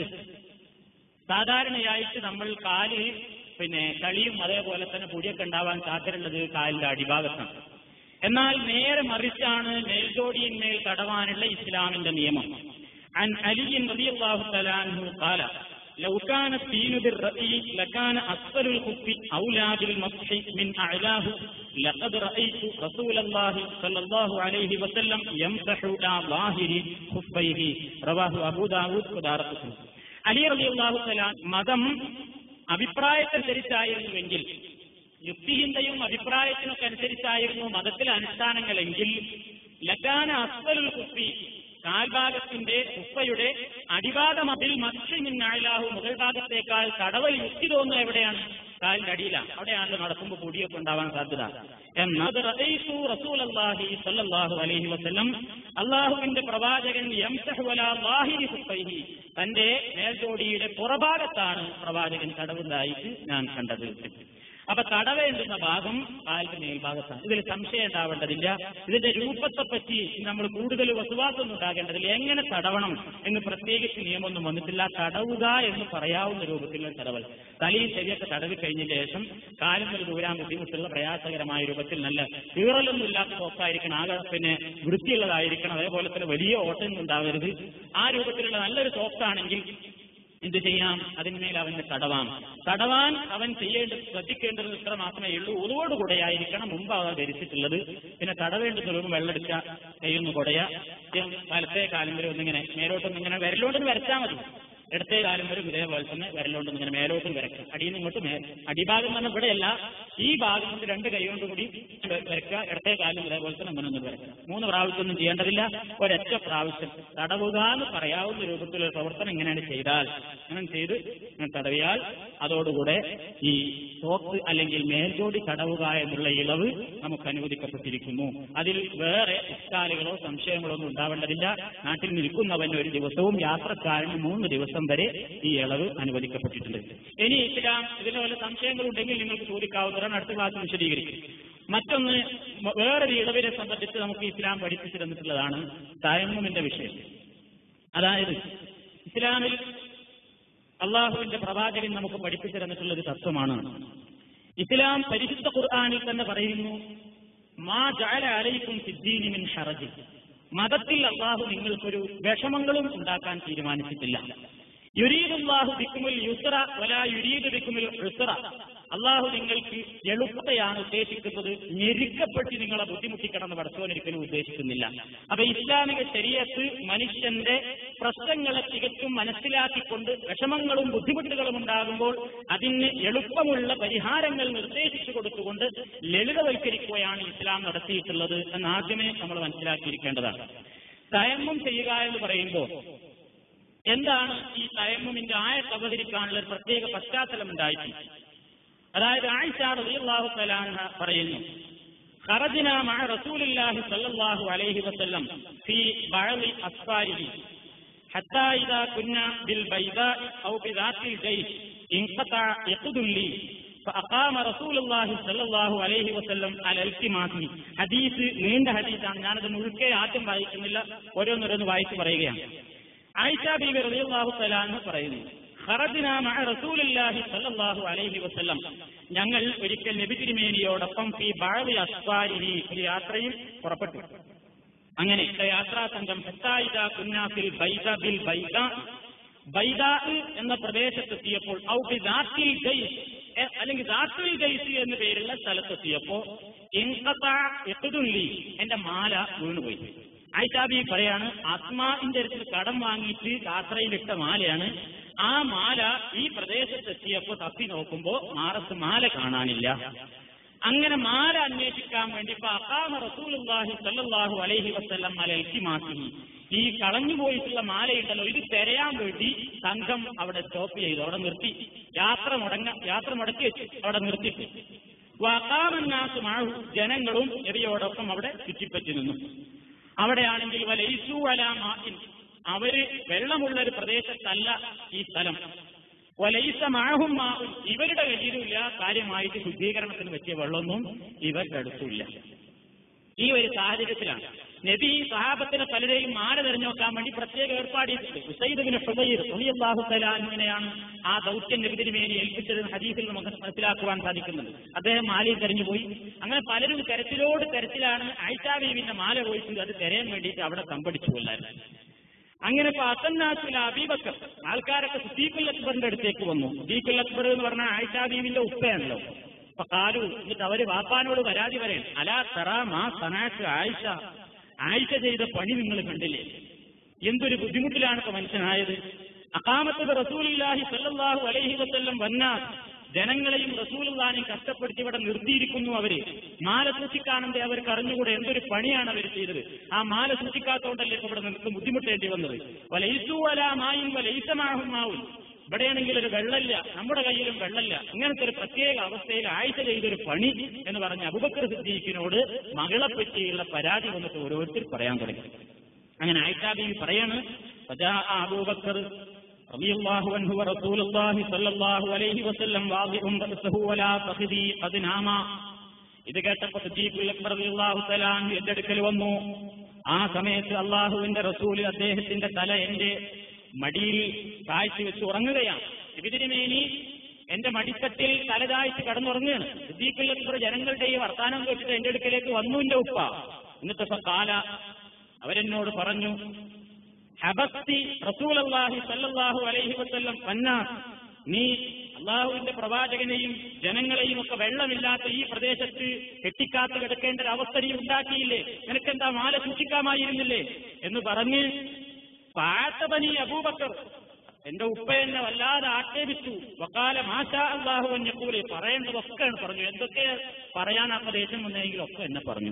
സാധാരണയായിട്ട് നമ്മൾ കാല് പിന്നെ കളിയും അതേപോലെ തന്നെ പൊടിയൊക്കെ ഉണ്ടാവാൻ സാധ്യതയുള്ളത് കാലിന്റെ അടിഭാഗത്താണ് എന്നാൽ നേരെ മറിച്ചാണ് മേൽജോടിയിന്മേൽ തടവാനുള്ള ഇസ്ലാമിന്റെ നിയമം عن علي رضي الله تعالى عنه قال لو كان الدين بالرأي لكان أسفل الخف أولى بالمسح من أعلاه لقد رأيت رسول الله صلى الله عليه وسلم يمسح على ظاهر خفيه رواه أبو داود ودارقطني അലി റളിയല്ലാഹു തആല മതം അഭിപ്രായത്തിനനുസരിച്ചായിരുന്നുവെങ്കിൽ യുക്തിഹിന്ദയും അഭിപ്രായത്തിനൊക്കെ അനുസരിച്ചായിരുന്നു മതത്തിലെ അനുഷ്ഠാനങ്ങളെങ്കിൽ ലക്കാന അസ്വലുൽ കുപ്പി കാൽഭാഗത്തിന്റെ കുപ്പയുടെ അടിഭാഗം അതിൽ മത്സ്യമിന്നായാലാഹു മുകൾ ഭാഗത്തേക്കാൾ കടവൽ യുക്തി തോന്നുന്നത് എവിടെയാണ് കാലിന്റെ അടിയിലാണ് അവിടെയാണ് നടക്കുമ്പോൾ പൊടിയൊക്കെ ഉണ്ടാവാൻ സാധ്യത എന്നാൽ റഅയ്തു റസൂലല്ലാഹി സ്വല്ലല്ലാഹു അലൈഹി വസല്ലം അള്ളാഹുവിന്റെ പ്രവാചകൻ യംസഹു അലാ ളാഹിരി ഖുഫൈഹി തന്റെ മേൽജോടിയുടെ പുറഭാഗത്താണ് പ്രവാചകൻ തടവുന്നതായിട്ട് ഞാൻ കണ്ടത് അപ്പൊ തടവേണ്ടുന്ന ഭാഗം കാലിന്റെ മേൽഭാഗത്താണ് ഇതിൽ സംശയം ഉണ്ടാവേണ്ടതില്ല ഇതിന്റെ രൂപത്തെ പറ്റി നമ്മൾ കൂടുതൽ വസുവാസൊന്നും ഉണ്ടാകേണ്ടതില്ല എങ്ങനെ തടവണം എന്ന് പ്രത്യേകിച്ച് നിയമമൊന്നും വന്നിട്ടില്ല തടവുക എന്ന് പറയാവുന്ന രൂപത്തിലുള്ള തടവൽ തലയും ശരിയൊക്കെ തടവി കഴിഞ്ഞ ശേഷം കാലം ഒരു ദൂരാൻ ബുദ്ധിമുട്ടുള്ള പ്രയാസകരമായ രൂപത്തിൽ നല്ല കീറലൊന്നും ഇല്ലാത്ത സോക്കായിരിക്കണം ആകെ പിന്നെ വൃത്തിയുള്ളതായിരിക്കണം അതേപോലെ തന്നെ വലിയ ഓട്ടൊന്നും ഉണ്ടാവരുത് ആ രൂപത്തിലുള്ള നല്ലൊരു സോക്സാണെങ്കിൽ എന്ത് ചെയ്യാം അതിന്മേൽ അവന് തടവാം തടവാൻ അവൻ ചെയ്യേണ്ടത് ശ്രദ്ധിക്കേണ്ടത് ഇത്ര മാത്രമേ ഉള്ളൂ ഉറുവോടുകൂടെയായിരിക്കണം മുമ്പ് അവ ധരിച്ചിട്ടുള്ളത് പിന്നെ തടവേണ്ടുന്ന രൂപം വെള്ളമെടുക്കുക കയ്യൊന്ന് കുടയ വലത്തെ കാലം വരെ ഒന്നിങ്ങനെ മേലോട്ടൊന്നിങ്ങനെ വിരലോട്ടൊന്ന് വരച്ചാൽ മതി ഇടത്തെ കാലം വരും ഇതേപോലെ തന്നെ വിരലുകൊണ്ട് ഇങ്ങനെ മേലോട്ടും വരയ്ക്കുക അടിയിൽ നിന്ന് ഇങ്ങോട്ട് മേ അടിഭാഗം എന്ന് പറഞ്ഞാൽ ഇവിടെയല്ല ഈ ഭാഗം കൊണ്ട് രണ്ട് കൈ കൊണ്ട് കൂടി വരയ്ക്കുക ഇടത്തെ കാലം ഇതേപോലെ തന്നെ അങ്ങനെ ഒന്ന് വരയ്ക്കുക മൂന്ന് പ്രാവശ്യമൊന്നും ചെയ്യേണ്ടതില്ല ഒരൊറ്റ പ്രാവശ്യം തടവുക എന്ന് പറയാവുന്ന രൂപത്തിലുള്ള പ്രവർത്തനം ഇങ്ങനെയാണ് ചെയ്താൽ അങ്ങനെ ചെയ്ത് ഇങ്ങനെ തടവിയാൽ അതോടുകൂടെ ഈ സോക്ക് അല്ലെങ്കിൽ മേൽജോടി തടവുക എന്നുള്ള ഇളവ് നമുക്ക് അനുവദിക്കപ്പെട്ടിരിക്കുന്നു അതിൽ വേറെ ഇഷ്കാലുകളോ സംശയങ്ങളോ ഒന്നും ഉണ്ടാവേണ്ടതില്ല നാട്ടിൽ നിൽക്കുന്നവന് ഒരു ദിവസവും യാത്രക്കാരന് മൂന്ന് ദിവസം വരെ ഈ ഇളവ് അനുവദിക്കപ്പെട്ടിട്ടുണ്ട് ഇനി ഇസ്ലാം ഇതിന് വല്ല സംശയങ്ങളുണ്ടെങ്കിൽ നിങ്ങൾക്ക് ചോദിക്കാവുന്നതാണ് അടുത്ത ക്ലാസ് വിശദീകരിക്കും മറ്റൊന്ന് മ- വേറൊരു ഇളവിനെ സംബന്ധിച്ച് നമുക്ക് ഇസ്ലാം പഠിപ്പിച്ചു തന്നിട്ടുള്ളതാണ് തയമ്മുമിന്റെ വിഷയം അതായത് ഇസ്ലാമിൽ അള്ളാഹുവിന്റെ പ്രവാചകൻ നമുക്ക് പഠിപ്പിച്ചു തന്നിട്ടുള്ള ഒരു തത്വമാണ് ഇസ്ലാം പരിശുദ്ധ ഖുർആാനിൽ തന്നെ പറയുന്നു മാ ജഅല അലൈക്കും ഫിദ്ദീനി മിൻ ഹറജ് മതത്തിൽ അള്ളാഹു നിങ്ങൾക്കൊരു വിഷമങ്ങളും ഉണ്ടാക്കാൻ തീരുമാനിച്ചിട്ടില്ല യുരീദുല്ലാഹു ബിക്കുമുൽ യുസ്ര വല യുരീദ് ബിക്കുമുൽ ഉസ്ര അള്ളാഹു നിങ്ങൾക്ക് എളുപ്പത്തെയാണ് ഉദ്ദേശിക്കുന്നത് ഞെരുക്കപ്പെട്ട് നിങ്ങളെ ബുദ്ധിമുട്ടിക്കണമെന്ന് പടച്ചോൻ ഒരിക്കലും ഉദ്ദേശിക്കുന്നില്ല അപ്പൊ ഇസ്ലാമിക ശരീരത്ത് മനുഷ്യന്റെ പ്രശ്നങ്ങളെ തികച്ചും മനസ്സിലാക്കിക്കൊണ്ട് വിഷമങ്ങളും ബുദ്ധിമുട്ടുകളും ഉണ്ടാകുമ്പോൾ അതിന് എളുപ്പമുള്ള പരിഹാരങ്ങൾ നിർദ്ദേശിച്ചു കൊടുത്തുകൊണ്ട് ലളിതവൽക്കരിക്കുകയാണ് ഇസ്ലാം നടത്തിയിട്ടുള്ളത് എന്ന് ആദ്യമേ നമ്മൾ മനസ്സിലാക്കിയിരിക്കേണ്ടതാണ് തയമ്മം ചെയ്യുക എന്ന് പറയുമ്പോൾ എന്താണ് ഈ തയമ്മുമിന്റെ ആയത്ത് അവതരിക്കാനുള്ള ഒരു പ്രത്യേക പശ്ചാത്തലം ഉണ്ടായിട്ടുണ്ട് അതായത് ആയിഷ റളിയല്ലാഹു തആല അൻഹ പറയുന്നു خرجنا مع رسول الله صلى الله عليه وسلم في بعض أسفاره حتى إذا كنا بالبيضاء أو بذات الجيش انقطع يقد لي فأقام رسول الله صلى الله عليه وسلم على التماس ഹദീസ് നീണ്ട ഹദീസാണ് ഞാനത് മുഴുക്കെ ആദ്യം വായിക്കുന്നില്ല ഓരോന്നോരോന്ന് വായിച്ചു പറയുകയാണ് ആയിഷ ബീബി റളിയല്ലാഹു തആല അൻഹ പറയുന്നു ഖറജ്നാ മഅ റസൂലില്ലാഹി സ്വല്ലല്ലാഹു അലൈഹി വസല്ലം ഞങ്ങൾ ഒരിക്കൽ നബി തിരുമേനിയോടൊപ്പം ഫീ ബഅദി അസ്ഫാരിഹി ഒരു യാത്രയിൽ പുറപ്പെട്ടു അങ്ങനെ യാത്രാ സംഘം ഹത്തായിദ കുന്നാഫിൽ ബൈദ ബിൽ ബൈദ ബൈദ എന്ന പ്രദേശത്തെത്തിയപ്പോൾ ഔ ബി ദാത്തിൽ ജയ്സ് എ- അല്ലെങ്കിൽ ദാത്തിൽ ജയ്സ് എന്ന പേരുള്ള സ്ഥലത്തെത്തിയപ്പോ ഇൻഖതാ ഇഖ്ദുല്ലി എന്റെ മാല വീണുപോയി ആയിഷാബി പറയാണ് ആത്മാവിന്റെ അടുത്ത് കടം വാങ്ങിയിട്ട് യാത്രയിലിട്ട മാലയാണ് ആ മാല ഈ പ്രദേശത്തെത്തിയപ്പോ തപ്പി നോക്കുമ്പോ മാറത്ത് മാല കാണാനില്ല അങ്ങനെ മാല അന്വേഷിക്കാൻ വേണ്ടി ഇപ്പൊ അക്കാമ റസൂലുള്ളാഹി സല്ലല്ലാഹു അലൈഹി വസല്ലം അല ഇൽത്തിമാസിഹി ഈ കളഞ്ഞുപോയിട്ടുള്ള മാലയുണ്ടല്ലോ ഇത് തിരയാൻ വേണ്ടി സംഘം അവിടെ സ്റ്റോപ്പ് ചെയ്തു അവിടെ നിർത്തി യാത്ര മുടങ്ങ യാത്ര മുടക്കി വെച്ചു അവിടെ നിർത്തിയിട്ട് വക്കാമന്നാസ് മാഴു ജനങ്ങളും നബിയോടൊപ്പം അവിടെ ചുറ്റിപ്പറ്റി നിന്നു അവിടെയാണെങ്കിൽ വലൈസു അലാമാൻ അവര് വെള്ളമുള്ള ഒരു പ്രദേശത്തല്ല ഈ സ്ഥലം വലൈസ മാഹും മാവും ഇവരുടെ കയ്യിലുമില്ല കാര്യമായിട്ട് ശുദ്ധീകരണത്തിന് പറ്റിയ വെള്ളമൊന്നും ഇവരുടെ അടുത്തുമില്ല ഈ ഒരു സാഹചര്യത്തിലാണ് നബി ഈ സഹാബത്തിനെ പലരെയും മാല തെരഞ്ഞു നോക്കാൻ വേണ്ടി പ്രത്യേക ഏർപ്പാട് ചെയ്തിട്ടുണ്ട് ഹുസൈദിന് ഹുബൈർ റളിയല്ലാഹു തആല അൻഹുവിനെയാണ് ആ ദൗത്യം നബി തിരുമേനി ഏൽപ്പിച്ചത് ഹദീസിൽ നമുക്ക് മനസ്സിലാക്കുവാൻ സാധിക്കുന്നുണ്ട് അദ്ദേഹം മാലയിൽ തെരഞ്ഞുപോയി അങ്ങനെ പലരും തെരച്ചിലോട് തെരച്ചിലാണ് ആയിഷാ ബീവിന്റെ മാല പോയിട്ട് അത് തെരയാൻ വേണ്ടിയിട്ട് അവിടെ തമ്പടിച്ചു കൊല്ലായിരുന്നു അങ്ങനെ ഇപ്പൊ അസന്നാസുല അബീബക്കർ ആൾക്കാരൊക്കെ സുദീഖുൽ അക്ബറിന്റെ അടുത്തേക്ക് വന്നു സുദീഖുൽ അക്ബർ എന്ന് പറഞ്ഞാൽ ആയിഷാ ബീവിന്റെ ഉപ്പയാണല്ലോ അപ്പൊ കാലു എന്നിട്ട് അവര് വാപ്പാനോട് പരാതി പറയും അലാ തറ മാ സനാക്ക് ആയിഷ ആയിഷ ചെയ്ത പണി നിങ്ങൾ കണ്ടില്ലേ എന്തൊരു ബുദ്ധിമുട്ടിലാണ് ഇപ്പൊ മനുഷ്യനായത് അക്കാമത്തത് റസൂലില്ലാഹി സല്ലല്ലാഹു അലൈഹി വസല്ലം വന്നാൽ ജനങ്ങളെയും റസൂലുള്ളാനെയും കഷ്ടപ്പെടുത്തി ഇവിടെ നിർത്തിയിരിക്കുന്നു അവര് മാല സൂക്ഷിക്കാണെന്നേ അവർക്ക് അറിഞ്ഞുകൂടെ എന്തൊരു പണിയാണ് അവർ ചെയ്തത് ആ മാല സൂക്ഷിക്കാത്തോണ്ടല്ലേ ഇപ്പൊ ഇവിടെ നിർത്തി ബുദ്ധിമുട്ടേണ്ടി വന്നത് വലൈസു അല മായും വലൈസമാഹും മാവും ഇവിടെയാണെങ്കിൽ ഒരു വെള്ളമില്ല നമ്മുടെ കയ്യിലും വെള്ളമില്ല ഇങ്ങനത്തെ ഒരു പ്രത്യേക അവസ്ഥയിൽ ആഴ്ച ചെയ്തൊരു പണി എന്ന് പറഞ്ഞ അബുബക്കർ സിദ്ദീഖിനോട് മകളെ പറ്റിയുള്ള പരാതി വന്നിട്ട് ഓരോരുത്തർ പറയാൻ തുടങ്ങി അങ്ങനെ ആയിഷാബി പറയാണ് فجاء أبو بكر رضي الله عنه ورسول الله صلى الله عليه وسلم واضع رأسه ولا فخذي قد ناما ഇത് കേട്ടപ്പോ സജീബുൽ അക്ബർ റളിയല്ലാഹു തആല അൻഹു എന്റെ അടുക്കൽ വന്നു ആ സമയത്ത് അള്ളാഹുവിന്റെ റസൂൽ അദ്ദേഹത്തിന്റെ തല എന്റെ മടിയിൽ താഴ്ത്തി വെച്ച് ഉറങ്ങുകയാണ് ഇതിരുമേനി എന്റെ മടിത്തട്ടിൽ തലതാഴ്ച കടന്നുറങ്ങുകയാണ് സിദ്ദീഖുൽ അക്ബർ ജനങ്ങളുടെ ഈ വർത്താനം കേട്ടിട്ട് എന്റെ അടുക്കലേക്ക് വന്നു എന്റെ ഉപ്പ എന്നിട്ട് കാല അവരെന്നോട് പറഞ്ഞു ഹബസ്തി റസൂലല്ലാഹി സല്ലല്ലാഹു അലൈഹി വസല്ലം വന്നാസ് നീ അള്ളാഹുവിന്റെ പ്രവാചകനെയും ജനങ്ങളെയും ഒക്കെ വെള്ളമില്ലാത്ത ഈ പ്രദേശത്ത് കെട്ടിക്കാത്ത് കിടക്കേണ്ട ഒരു അവസ്ഥ നീ ഉണ്ടാക്കിയില്ലേ നിനക്കെന്താ മാല സൂക്ഷിക്കാമായിരുന്നില്ലേ എന്ന് പറഞ്ഞ് പാത്തപനി അബൂബക്കർ എന്റെ ഉപ്പ എന്നെ വല്ലാതെ ആക്ഷേപിച്ചു വക്കാല മാഷാ അള്ളാഹു എന്നെക്കൂലെ പറയേണ്ടതൊക്കെയാണ് പറഞ്ഞു എന്തൊക്കെ പറയാൻ അപ്പൊ ദേഷ്യം വന്നെങ്കിൽ ഒക്കെ എന്നെ പറഞ്ഞു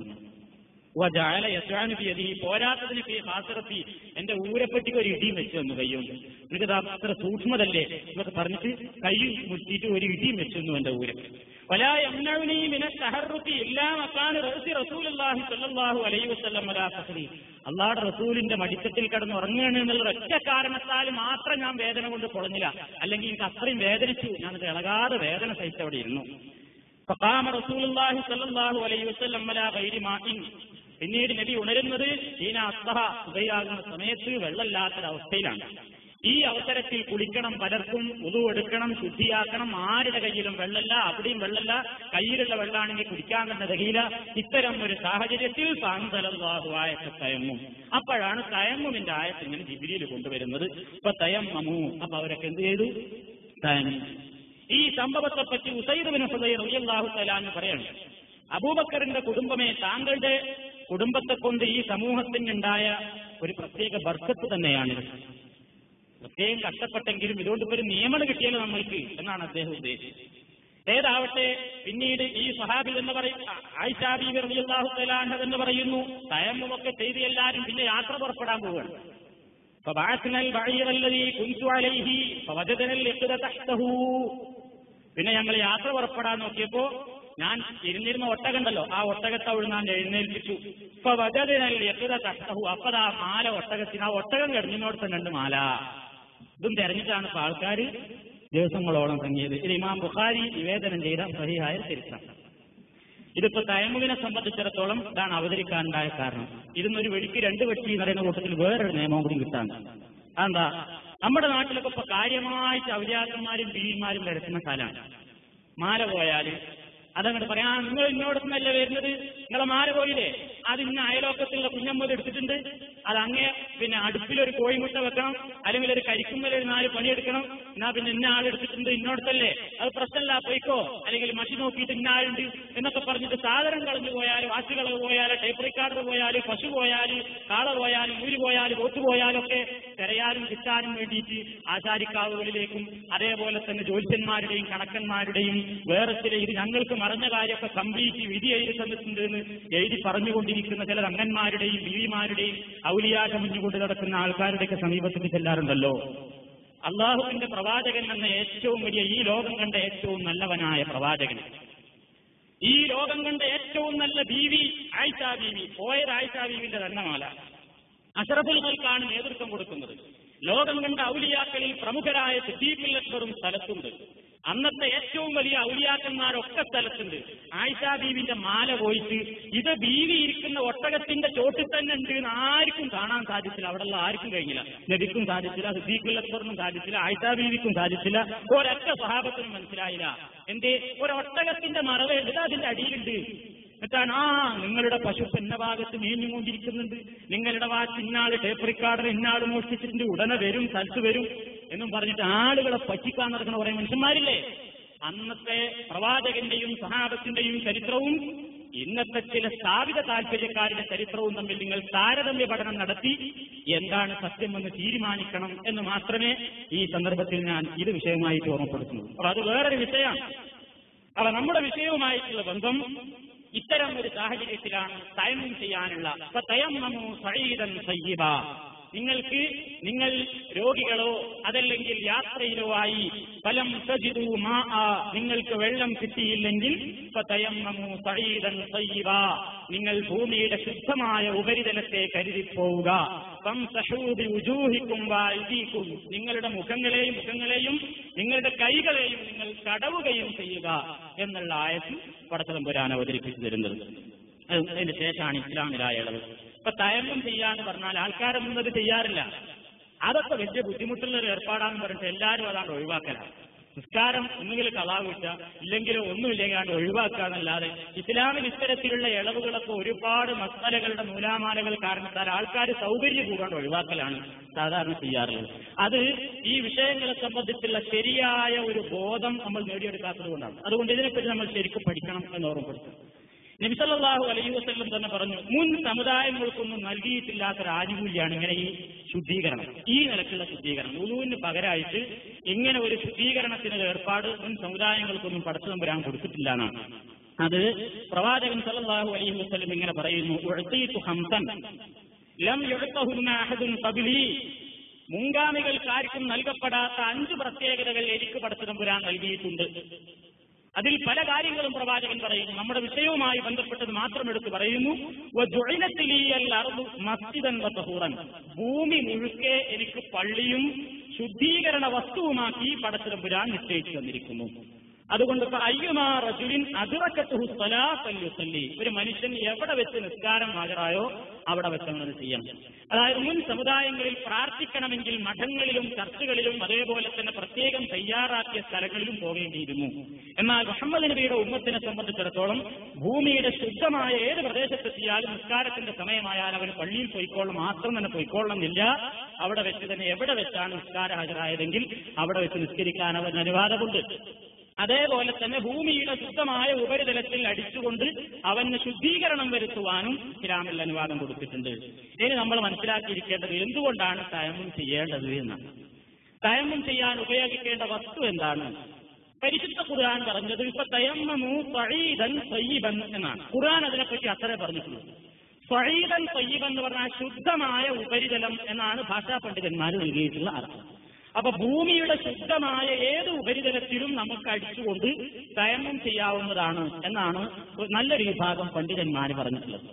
വജാല യസ്വാനുബിയതി പോരാത്തതിന് ഫി ഹാസിറത്തി എന്റെ ഊരപ്പെട്ടിക്ക് ഒരു ഇടിയും വെച്ചു തന്നു കൈകൊണ്ട് എനിക്കത് അത്ര സൂക്ഷ്മതല്ലേ എന്നൊക്കെ പറഞ്ഞിട്ട് കൈ മുറ്റിയിട്ട് ഒരു ഇടിയും വെച്ചു തന്നു എന്റെ ഊരം വലാ യംനഉനി മിന തഹറുക്കി ഇല്ലാ മക്കാന റസി റസൂലുള്ളാഹി സ്വല്ലല്ലാഹു അലൈഹി വസല്ലം വലാ ഫഖരി അള്ളാഹുടെ റസൂലിന്റെ മടിത്തത്തിൽ കിടന്ന് ഉറങ്ങുകയാണ് എന്നുള്ള ഒറ്റ കാരണത്താൽ മാത്രം ഞാൻ വേദന കൊണ്ട് പൊളഞ്ഞില്ല അല്ലെങ്കിൽ എനിക്ക് അത്രയും വേദനിച്ചു ഞാനത് ഇളകാതെ വേദന സഹിച്ചവിടെ ഇരുന്നു ഫഖാമ റസൂലുള്ളാഹി സ്വല്ലല്ലാഹു അലൈഹി വസല്ലം വലാ ഗൈരി മാഇൻ പിന്നീട് നബി ഉണരുന്നത് ഈന അസ്തഹ ഉദയാകുന്ന സമയത്ത് വെള്ളമില്ലാത്തൊരവസ്ഥയിലാണ് ഈ അവസരത്തിൽ കുളിക്കണം പലർക്കും ഉതു എടുക്കണം ശുദ്ധിയാക്കണം ആരുടെ കയ്യിലും വെള്ളല്ല അവിടെയും വെള്ളല്ല കയ്യിലുള്ള വെള്ളമാണെങ്കിൽ കുടിക്കാൻ തന്നെ തകയില്ല ഇത്തരം ഒരു സാഹചര്യത്തിൽ പാന്തലാഹു ആയത്തെ തയമ്മും അപ്പോഴാണ് തയമ്മുമിന്റെ ആയത്ത് ഇങ്ങനെ ജിബിരിയിൽ കൊണ്ടുവരുന്നത് ഇപ്പൊ തയമ്മു അപ്പൊ അവരൊക്കെ എന്ത് ചെയ്തു തയമ്മു ഈ സംഭവത്തെ പറ്റി ഉസൈദ് റളിയല്ലാഹു തആല എന്ന് പറയാണ് അബൂബക്കറിന്റെ കുടുംബമേ താങ്കളുടെ കുടുംബത്തെ കൊണ്ട് ഈ സമൂഹത്തിനുണ്ടായ ഒരു പ്രത്യേക ബർക്കത്ത് തന്നെയാണ് പ്രത്യേകം കഷ്ടപ്പെട്ടെങ്കിലും ഇതുകൊണ്ട് ഇപ്പൊ ഒരു നിയമനം കിട്ടിയാലോ നമ്മൾക്ക് എന്നാണ് അദ്ദേഹം ഉദ്ദേശിച്ചത് ഏതാവട്ടെ പിന്നീട് ഈ സഹാബി എന്ന് പറയും ആയിഷാബി റളിയല്ലാഹു തആല എന്ന് പറയുന്നു തയമ്മുമൊക്കെ ചെയ്ത് എല്ലാവരും പിന്നെ യാത്ര പുറപ്പെടാൻ പോവുകയാണ് فبعثنا البعير الذي كنت عليه فوجدنا اليقظ تحته പിന്നെ ഞങ്ങൾ യാത്ര പുറപ്പെടാൻ നോക്കിയപ്പോ ഞാൻ ഇരുന്നിരുന്ന ഒട്ടകണ്ടല്ലോ ആ ഒട്ടകത്തെ അവിടെ ഞാൻ എഴുന്നേൽപ്പിച്ചു ഇപ്പൊ വജതിനൽ യക്ത തട്ടഹു അപ്പതാ മാല ഒട്ടകത്തിന് ആ ഒട്ടകം കിടന്നിനോട് തന്നെ ഉണ്ട് മാല ഇതും തെരഞ്ഞിട്ടാണ് ഇപ്പൊ ആൾക്കാർ ദിവസങ്ങളോളം തങ്ങിയത് ഇത് ഇമാം ബുഖാരി നിവേദനം ചെയ്ത സഹിഹായ ചരിത്രം ഇതിപ്പോ തയമുവിനെ സംബന്ധിച്ചിടത്തോളം ഇതാണ് അവതരിക്കാനുണ്ടായ കാരണം ഇതിന്നൊരു വെടിക്ക് രണ്ട് വെട്ടി എന്ന് പറയുന്ന കൂട്ടത്തിൽ വേറൊരു നിയമം കൂടി കിട്ടാൻ അതെന്താ നമ്മുടെ നാട്ടിലൊക്കെ ഇപ്പൊ കാര്യമായിട്ട് ഔലിയാക്കന്മാരും ബീവിമാരും വരക്കുന്ന സ്ഥലമാണ് മാല പോയാൽ അതങ്ങോട്ട് പറയാം "ആ, നിങ്ങൾ ഇന്നോടൊന്നല്ലേ വരുന്നത് നിങ്ങളെ മാല പോയില്ലേ അത് ഇന്ന് അയലോക്കത്തിലുള്ള കുഞ്ഞമ്മൽ എടുത്തിട്ടുണ്ട് അത് അങ്ങേ പിന്നെ അടുപ്പിലൊരു കോഴിമുട്ട വെക്കണം അല്ലെങ്കിൽ ഒരു കരിക്കുമ്മൽ ഒരു നാല് പണിയെടുക്കണം എന്നാ പിന്നെ ഇന്ന ആൾ എടുത്തിട്ടുണ്ട് ഇന്നോടത്തല്ലേ അത് പ്രശ്നമില്ല പോയിക്കോ അല്ലെങ്കിൽ മഷി നോക്കിയിട്ട് ഇന്ന ആളുണ്ട് എന്നൊക്കെ പറഞ്ഞിട്ട് സാധനം കളഞ്ഞു പോയാൽ വാച്ച് കളവ് പോയാൽ ടൈപ്പ് റിക്കാർഡർ പോയാൽ പശു പോയാൽ കാള പോയാൽ ഊരി പോയാൽ ബോട്ട് പോയാലൊക്കെ തിരയാനും കിട്ടാനും വേണ്ടിയിട്ട് ആചാരിക്കാവുകളിലേക്കും അതേപോലെ തന്നെ ജ്യോത്സ്യന്മാരുടെയും കണക്കന്മാരുടെയും വേറെ ചില ഇത് ഞങ്ങൾക്ക് മറഞ്ഞ കാര്യമൊക്കെ കംപ്ലീറ്റ് വിധി എഴുതി തന്നിട്ടുണ്ട് എന്ന് എഴുതി പറഞ്ഞുകൊണ്ടിരിക്കുന്ന ചില രംഗന്മാരുടെയും ബീവിമാരുടെയും ഔലിയാശം മുന്നുകൊണ്ട് നടക്കുന്ന ആൾക്കാരുടെയൊക്കെ സമീപത്തേക്ക് ചെല്ലാറുണ്ടല്ലോ അള്ളാഹുവിന്റെ പ്രവാചകൻ എന്ന ഏറ്റവും വലിയ ഈ ലോകം കണ്ട ഏറ്റവും നല്ലവനായ പ്രവാചകൻ ഈ ലോകം കണ്ട ഏറ്റവും നല്ല ബീവി ആയിഷ ബീവി പോയത് ആയിഷ ബീവിന്റെ തന്നമാല അഷറഫുൽകൾക്കാണ് നേതൃത്വം കൊടുക്കുന്നത് ലോകം കണ്ട ഔലിയാക്കളിൽ പ്രമുഖരായ സിദ്ദീഖുൽ അക്ബറും സ്ഥലത്തുണ്ട് അന്നത്തെ ഏറ്റവും വലിയ ഔലിയാക്കന്മാരൊക്കെ സ്ഥലത്തുണ്ട് ആയിഷ ബീവിന്റെ മാല പോയിട്ട് ഇത് ബീവി ഇരിക്കുന്ന ഒട്ടകത്തിന്റെ ചോട്ടിൽ തന്നെ ഉണ്ട് എന്ന് ആർക്കും കാണാൻ സാധിച്ചില്ല അവിടെയുള്ള ആർക്കും കഴിഞ്ഞില്ല നബിക്കും സാധിച്ചില്ല സിദ്ദീഖുൽ അക്ബറിനും സാധിച്ചില്ല ആയിഷ ബീവിക്കും സാധിച്ചില്ല ഒരൊറ്റ സഹാബത്തിനും മനസ്സിലായില്ല എന്തേ ഒരു ഒട്ടകത്തിന്റെ മറവ് ഇത് അതിന്റെ അടിയിലുണ്ട് എന്നിട്ടാണ് ആ നിങ്ങളുടെ പശു എന്ന ഭാഗത്ത് മേഞ്ഞുകൊണ്ടിരിക്കുന്നുണ്ട് നിങ്ങളുടെ വാച്ച് ഇന്നാള് ടേപ്പ് റിക്കാർഡർ ഇന്നാള് മോഷ്ടിച്ചിട്ടുണ്ട് ഉടനെ വരും സ്ഥലത്ത് വരും എന്നും പറഞ്ഞിട്ട് ആളുകളെ പറ്റിക്കാൻ നടക്കുന്ന കുറെ മനുഷ്യന്മാരില്ലേ അന്നത്തെ പ്രവാചകന്റെയും സഹാബത്തിന്റെയും ചരിത്രവും ഇന്നത്തെ ചില സ്ഥാപിത താല്പര്യക്കാരുടെ ചരിത്രവും തമ്മിൽ നിങ്ങൾ താരതമ്യ പഠനം നടത്തി എന്താണ് സത്യമെന്ന് തീരുമാനിക്കണം എന്ന് മാത്രമേ ഈ സന്ദർഭത്തിൽ ഞാൻ ഇത് വിഷയമായിട്ട് ഓർമ്മപ്പെടുത്തുന്നു അപ്പൊ അത് വേറൊരു വിഷയമാണ് അപ്പൊ നമ്മുടെ വിഷയവുമായിട്ടുള്ള ബന്ധം ഇത്തരം ഒരു സാഹചര്യത്തിലാണ് തയമ്മം ചെയ്യാനുള്ള അപ്പൊ തയമ്മമു സഴീതൻ സയ്യിബ നിങ്ങൾക്ക് നിങ്ങൾ രോഗികളോ അതല്ലെങ്കിൽ യാത്രയിലോ ആയി ഫലം സജിദു മാ നിങ്ങൾക്ക് വെള്ളം കിട്ടിയില്ലെങ്കിൽ ഫതയമ്മമു സഈദൻ സയ്യിബ നിങ്ങൾ ഭൂമിയുടെ ശുദ്ധമായ ഉപരിതലത്തെ കരുതിപ്പോവുക ഫംസഹൂ ബിവുജൂഹിക്കും വഅയ്ദീകും നിങ്ങളുടെ മുഖങ്ങളെയും മുഖങ്ങളെയും നിങ്ങളുടെ കൈകളെയും നിങ്ങൾ കടവുകയും ചെയ്യുക എന്നുള്ള ആയത്ത് പടച്ചതമ്പുരാൻ അവതരിപ്പിച്ചു തരുന്നത് അത് അതിന്റെ ശേഷമാണ് ഇസ്ലാമിലായ ഇളവ് ഇപ്പൊ തയമ്മം ചെയ്യാന്ന് പറഞ്ഞാൽ ആൾക്കാരൊന്നും അത് ചെയ്യാറില്ല അതൊക്കെ വലിയ ബുദ്ധിമുട്ടുള്ള ഒരു ഏർപ്പാടാന്ന് പറഞ്ഞിട്ട് എല്ലാവരും അതാണ്ട് ഒഴിവാക്കലാണ് നിസ്കാരം ഒന്നുകിൽ കലാവിട്ട ഇല്ലെങ്കിലോ ഒന്നുമില്ലെങ്കിൽ ഒഴിവാക്കുക എന്നല്ലാതെ ഇസ്ലാമിൽ ഇത്തരത്തിലുള്ള ഇളവുകളൊക്കെ ഒരുപാട് മസാലകളുടെ നൂലാമാലകൾ കാരണത്താൽ ആൾക്കാർ സൗകര്യം കൂടാണ്ട് ഒഴിവാക്കലാണ് സാധാരണ ചെയ്യാറുള്ളത് അത് ഈ വിഷയങ്ങളെ സംബന്ധിച്ചുള്ള ശരിയായ ഒരു ബോധം നമ്മൾ നേടിയെടുക്കാത്തത് കൊണ്ടാണ് അതുകൊണ്ട് ഇതിനെപ്പറ്റി നമ്മൾ ശരിക്കും പഠിക്കണം എന്ന് ഓർമ്മപ്പെടുത്തും നബിസല്ലാഹു അലൈഹി വസ്ല്ലം തന്നെ പറഞ്ഞു മുൻ സമുദായങ്ങൾക്കൊന്നും നൽകിയിട്ടില്ലാത്ത ഒരു ആനുകൂല്യമാണ് ഇങ്ങനെ ഈ ശുദ്ധീകരണം ഈ നിലക്കുള്ള ശുദ്ധീകരണം ഉലുവിന് പകരമായിട്ട് ഇങ്ങനെ ഒരു ശുദ്ധീകരണത്തിനൊരു ഏർപ്പാട് മുൻ സമുദായങ്ങൾക്കൊന്നും പടച്ചു തമ്പുരാൻ കൊടുത്തിട്ടില്ല എന്നാണ് അത് പ്രവാചകൻ സല്ലല്ലാഹു അലൈഹി വസല്ലം ഇങ്ങനെ പറയുന്നു ഉഴത്തീത്തു ഹംസൻ ലം യുഴത്തഹുന്ന അഹദുൻ ഖബലി മുൻഗാമികൾക്കാർക്കും നൽകപ്പെടാത്ത അഞ്ച് പ്രത്യേകതകൾ എനിക്ക് പടച്ചതമ്പുരാൻ നൽകിയിട്ടുണ്ട് അതിൽ പല കാര്യങ്ങളും പ്രവാചകൻ പറയുന്നു നമ്മുടെ വിഷയവുമായി ബന്ധപ്പെട്ടത് മാത്രം എടുത്ത് പറയുന്നു "വജുഇലത്തിലിയൽ അർദു മസ്ജിദൻ വതഹൂറൻ." ഭൂമി മുഴുക്കെ എനിക്ക് പള്ളിയും ശുദ്ധീകരണ വസ്തുവുമാക്കി പടച്ചതമ്പുരാൻ നിശ്ചയിച്ചു തന്നിരിക്കുന്നു അതുകൊണ്ട് ഇപ്പൊ അയ്യുമാ റജുലിൻ അതിറക്കത്തുഹു സ്വലാത്തൻ യുസല്ലി ഒരു മനുഷ്യൻ എവിടെ വെച്ച് നിസ്കാരം ഹാജരായോ അവിടെ വെച്ച് അങ്ങനെ ചെയ്യണം അതായത് മുൻ സമുദായങ്ങളിൽ പ്രാർത്ഥിക്കണമെങ്കിൽ മഠങ്ങളിലും ചർച്ചുകളിലും അതേപോലെ തന്നെ പ്രത്യേകം തയ്യാറാക്കിയ സ്ഥലങ്ങളിലും പോകേണ്ടിയിരുന്നു എന്നാൽ മുഹമ്മദ് നബിയുടെ ഉമ്മത്തിനെ സംബന്ധിച്ചിടത്തോളം ഭൂമിയുടെ ശുദ്ധമായ ഏത് പ്രദേശത്തെത്തിയാലും നിസ്കാരത്തിന്റെ സമയമായാൽ അവന് പള്ളിയിൽ പോയിക്കോളും മാത്രം തന്നെ പോയിക്കൊള്ളണമെന്നില്ല അവിടെ വെച്ച് തന്നെ എവിടെ വെച്ചാണ് നിസ്കാരം ഹാജരായതെങ്കിൽ അവിടെ വെച്ച് നിസ്കരിക്കാൻ അവന് അനുവാദമുണ്ട് അതേപോലെ തന്നെ ഭൂമിയുടെ ശുദ്ധമായ ഉപരിതലത്തിൽ അടിച്ചുകൊണ്ട് അവന് ശുദ്ധീകരണം വരുത്തുവാനും ഇസ്ലാമിൽ അനുവാദം കൊടുത്തിട്ടുണ്ട് ഇനി നമ്മൾ മനസ്സിലാക്കിയിരിക്കേണ്ടത് എന്തുകൊണ്ടാണ് തയമ്മം ചെയ്യേണ്ടത് എന്നാണ് തയമ്മം ചെയ്യാൻ ഉപയോഗിക്കേണ്ട വസ്തു എന്താണ് പരിശുദ്ധ ഖുർആൻ പറഞ്ഞത് ഇപ്പൊ തയമ്മമു സഈദൻ സയ്യിബൻ എന്നാണ് ഖുർആൻ അതിനെപ്പറ്റി അത്രേ പറഞ്ഞിട്ടുള്ളൂ സഈദൻ സയ്യിബൻ എന്ന് പറഞ്ഞാൽ ശുദ്ധമായ ഉപരിതലം എന്നാണ് ഭാഷാ പണ്ഡിതന്മാർ നൽകിയിട്ടുള്ള അർത്ഥം അപ്പൊ ഭൂമിയുടെ ശുദ്ധമായ ഏത് ഉപരിതലത്തിലും നമുക്ക് അടിച്ചുകൊണ്ട് തയമ്മം ചെയ്യാവുന്നതാണ് എന്നാണ് ഒരു നല്ലൊരു വിഭാഗം പണ്ഡിതന്മാർ പറഞ്ഞിട്ടുള്ളത്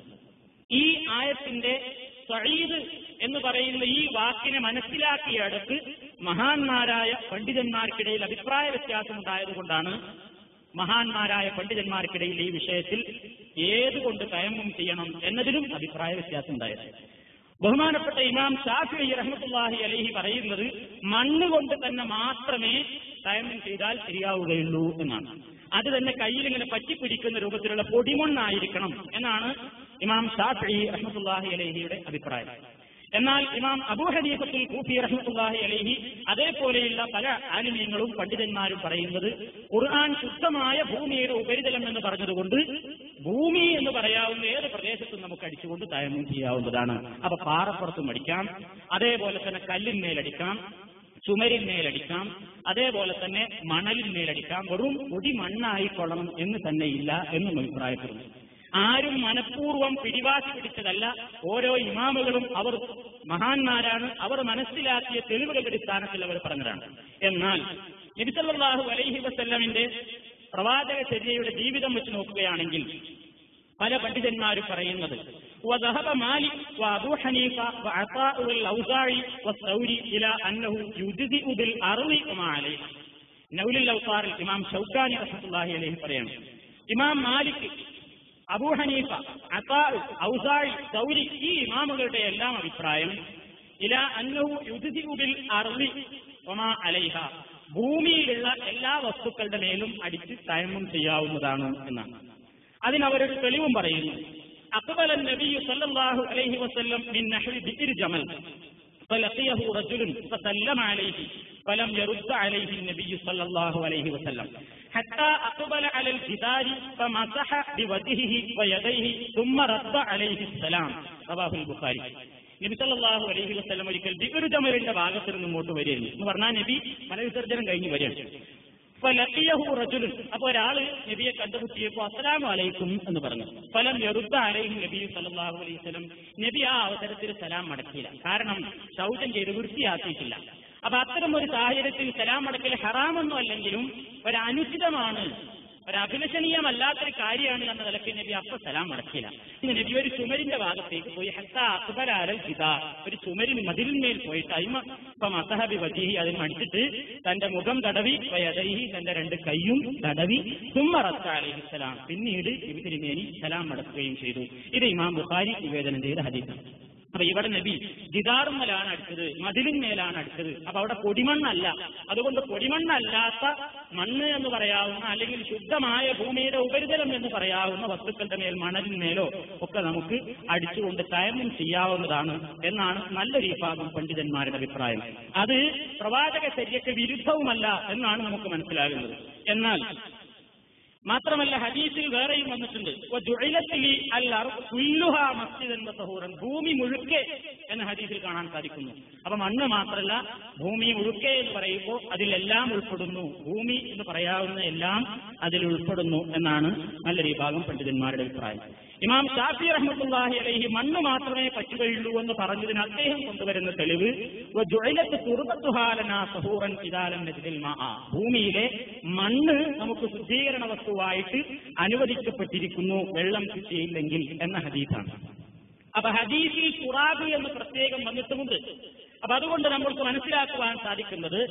ഈ ആയത്തിന്റെ സഈദ് എന്ന് പറയുന്ന ഈ വാക്കിനെ മനസ്സിലാക്കിയടുത്ത് മഹാന്മാരായ പണ്ഡിതന്മാർക്കിടയിൽ അഭിപ്രായ വ്യത്യാസം ഉണ്ടായതുകൊണ്ടാണ് മഹാന്മാരായ പണ്ഡിതന്മാർക്കിടയിൽ ഈ വിഷയത്തിൽ ഏതുകൊണ്ട് തയമ്മം ചെയ്യണം എന്നതിലും അഭിപ്രായ വ്യത്യാസം ഉണ്ടായത് ബഹുമാനപ്പെട്ട ഇമാം ഷാഫി റഹ്മത്തുള്ളാഹി അലൈഹി പറയുന്നത് മണ്ണ് കൊണ്ട് തന്നെ മാത്രമേ തയമ്മം ചെയ്താൽ ശരിയാവുകയുള്ളൂ എന്നാണ് അത് തന്നെ കയ്യിൽ ഇങ്ങനെ പറ്റിപ്പിടിക്കുന്ന രൂപത്തിലുള്ള പൊടിമണ്ണായിരിക്കണം എന്നാണ് ഇമാം ഷാഫി റഹ്മത്തുള്ളാഹി അലൈഹിയുടെ അഭിപ്രായം എന്നാൽ ഇമാം അബൂ ഹനീഫത്തുൽ കൂഫി റഹ്മത്തുള്ളാഹി അലൈഹി അതേപോലെയുള്ള പല ആലിമ്യങ്ങളും പണ്ഡിതന്മാരും പറയുന്നത് ഖുർആൻ ശുദ്ധമായ ഭൂമിയുടെ ഉപരിതലം എന്ന് പറഞ്ഞതുകൊണ്ട് ഭൂമി എന്ന് പറയാവുന്ന ഏത് പ്രദേശത്തും നമുക്ക് അടിച്ചുകൊണ്ട് തയമ്മം ചെയ്യാവുന്നതാണ് അപ്പൊ പാറപ്പുറത്തും അടിക്കാം അതേപോലെ തന്നെ കല്ലിന്മേലടിക്കാം ചുമരിന്മേലടിക്കാം അതേപോലെ തന്നെ മണലിന്മേലടിക്കാം വെറും പൊടി മണ്ണായിക്കൊള്ളണം എന്ന് തന്നെ ഇല്ല എന്നും അഭിപ്രായപ്പെടുന്നു ആരും മനഃപൂർവ്വം പിടിവാശി പിടിച്ചതല്ല ഓരോ ഇമാമുകളും അവർ മഹാന്മാരാണ് അവർ മനസ്സിലാക്കിയ തെളിവുകളുടെ അടിസ്ഥാനത്തിൽ അവർ പറഞ്ഞതാണ് എന്നാൽ നബിസല്ലാഹു അലൈഹി വസല്ലമിന്റെ പ്രവാചക ചര്യയുടെ ജീവിതം വെച്ച് നോക്കുകയാണെങ്കിൽ പല പണ്ഡിതന്മാരും പറയുന്നത് وذهب مالك وابو حنيفه وعطاء والاوزاعي والثوري الى انه يجزئ بالارض وما عليها നൗൽ ഔസാറിൽ ഇമാം ഷൗക്കാനി റഹ്മത്തുള്ളാഹി അലൈഹി പറയാണ് ഇമാം മാലിക് അബൂ ഹനീഫ അത്താ ഔസാഴി സൗരി ഈ ഇമാമുകളുടെ എല്ലാം അഭിപ്രായം ഇല അന്നഹു യുദ്ധിഉ ബിൽ അർളി വമാ അലൈഹ ഭൂമിയിലുള്ള എല്ലാ വസ്തുക്കളുടെ മേലും അടിച്ച് തയമ്മം ചെയ്യാവുന്നതാണ് എന്നാണ് അതിനവരൊരു തെളിവും പറയുന്നു അക്ബല നബിയു സല്ലല്ലാഹു അലൈഹി വസല്ലം മിൻ നഹ്രി ബിഇർ ജമൽ فلقيه رجل فسلم عليه فلم يرد عليه النبي صلى الله عليه وسلم حتى أقبل على الجدار فمسح بوجهه ويديه ثم رد عليه السلام رواه البخاري നബി സല്ലല്ലാഹു അലൈഹി വസല്ലം ഒരിക്കൽ ബിഗുരു ജമലിന്റെ ഭാഗത്ത് നിന്ന് ഇങ്ങോട്ട് വരികയായിരുന്നു എന്ന് പറഞ്ഞാൽ നബി മലവിസർജനം കഴിഞ്ഞ് വരികയാണ് ഫലഖിയഹു റജുലുൻ അപ്പൊ ഒരാള് നബിയെ കണ്ടുമുട്ടിയപ്പോ അസ്സലാമു അലൈക്കും എന്ന് പറഞ്ഞു ഫലം യറുദ്ദ അലൈഹി നബി സല്ലല്ലാഹു അലൈഹി വസല്ലം നബി ആ അവസരത്തിൽ സലാം മടക്കിയില്ല കാരണം ശൗചം ചെയ്ത് വൃത്തിയാക്കിയിട്ടില്ല അപ്പൊ അത്തരം ഒരു സാഹചര്യത്തിൽ സലാം മടക്കൽ ഹറാമൊന്നും അല്ലെങ്കിലും ഒരു അനുചിതമാണ് ഒരു അഭിലഷണീയമല്ലാത്തൊരു കാര്യമാണ് എന്ന നിലയ്ക്ക് നബി അപ്പൊ സലാം മടക്കിയില്ല ഇന്ന് നബി ഒരു ചുമരിന്റെ ഭാഗത്തേക്ക് പോയി ഹത്ത അക്ബരാരൽ ഹിത ഒരു ചുമരിന് മതിലിന്മേൽ പോയിട്ട് അയിമ ഇപ്പൊ മസഹബി വജീഹി അതിന് മടിച്ചിട്ട് തന്റെ മുഖം തടവി വയതൈഹി തന്റെ രണ്ട് കൈയും തടവി സുമ്മറത്ത അലഹിസ്സലാം പിന്നീട് നബി തിരുമേനി സലാം മടക്കുകയും ചെയ്തു ഇത് ഇമാം ബുഖാരി നിവേദനം ചെയ്ത ഹദീസാണ് അപ്പൊ ഇവിടെ നബി ജിദാറുമ്മലാണ് അടിച്ചത് മതിലിന്മേലാണ് അടിച്ചത് അപ്പൊ അവിടെ പൊടിമണ്ണല്ല അതുകൊണ്ട് പൊടിമണ്ണല്ലാത്ത മണ്ണ് എന്ന് പറയാവുന്ന അല്ലെങ്കിൽ ശുദ്ധമായ ഭൂമിയുടെ ഉപരിതലം എന്ന് പറയാവുന്ന വസ്തുക്കളുടെ മേൽ മണലിന്മേലോ ഒക്കെ നമുക്ക് അടിച്ചുകൊണ്ട് തയമ്മം ചെയ്യാവുന്നതാണ് എന്നാണ് നല്ലൊരു വിഭാഗം പണ്ഡിതന്മാരുടെ അഭിപ്രായം അത് പ്രവാചക ചര്യക്ക് വിരുദ്ധവുമല്ല എന്നാണ് നമുക്ക് മനസ്സിലാകുന്നത് എന്നാൽ മാത്രമല്ല ഹദീസിൽ വേറെയും വന്നിട്ടുണ്ട് ജുഇലത്തിലി അൽ അർദ് കുല്ലുഹാ മസ്ജിദൻ വതഹൂറൻ ഭൂമി മുഴുക്കെ എന്ന ഹദീസിൽ കാണാൻ സാധിക്കുന്നു അപ്പൊ മണ്ണ് മാത്രമല്ല ഭൂമി മുഴുക്കെ എന്ന് പറയുമ്പോൾ അതിലെല്ലാം ഉൾപ്പെടുന്നു ഭൂമി എന്ന് പറയാവുന്ന എല്ലാം അതിൽ ഉൾപ്പെടുന്നു എന്നാണ് നല്ലൊരു വിഭാഗം പണ്ഡിതന്മാരുടെ അഭിപ്രായം ഇമാം ഷാഫി റഹ്മത്തുള്ളാഹി അലൈഹി മണ്ണ് മാത്രമേ പറ്റുകയുള്ളൂ എന്ന് പറഞ്ഞതിന് അദ്ദേഹം കൊണ്ടുവരുന്ന തെളിവ് ജുഅലത്ത് തുർബത്തുഹാലന സഹൂറൻ ഇദാലം നജ്ദിൽ മാഅ ഭൂമിയിലെ മണ്ണ് നമുക്ക് ശുദ്ധീകരണ വസ്തുവായിട്ട് അനുവദിക്കപ്പെട്ടിരിക്കുന്നു വെള്ളം കിട്ടിയില്ലെങ്കിൽ എന്ന ഹദീസാണ് അപ്പൊ ഹദീസിൽ തുറാബ് എന്ന് പ്രത്യേകം വന്നിട്ടുമുണ്ട് അപ്പൊ അതുകൊണ്ട് നമ്മൾക്ക് മനസ്സിലാക്കുവാൻ സാധിക്കുന്നത്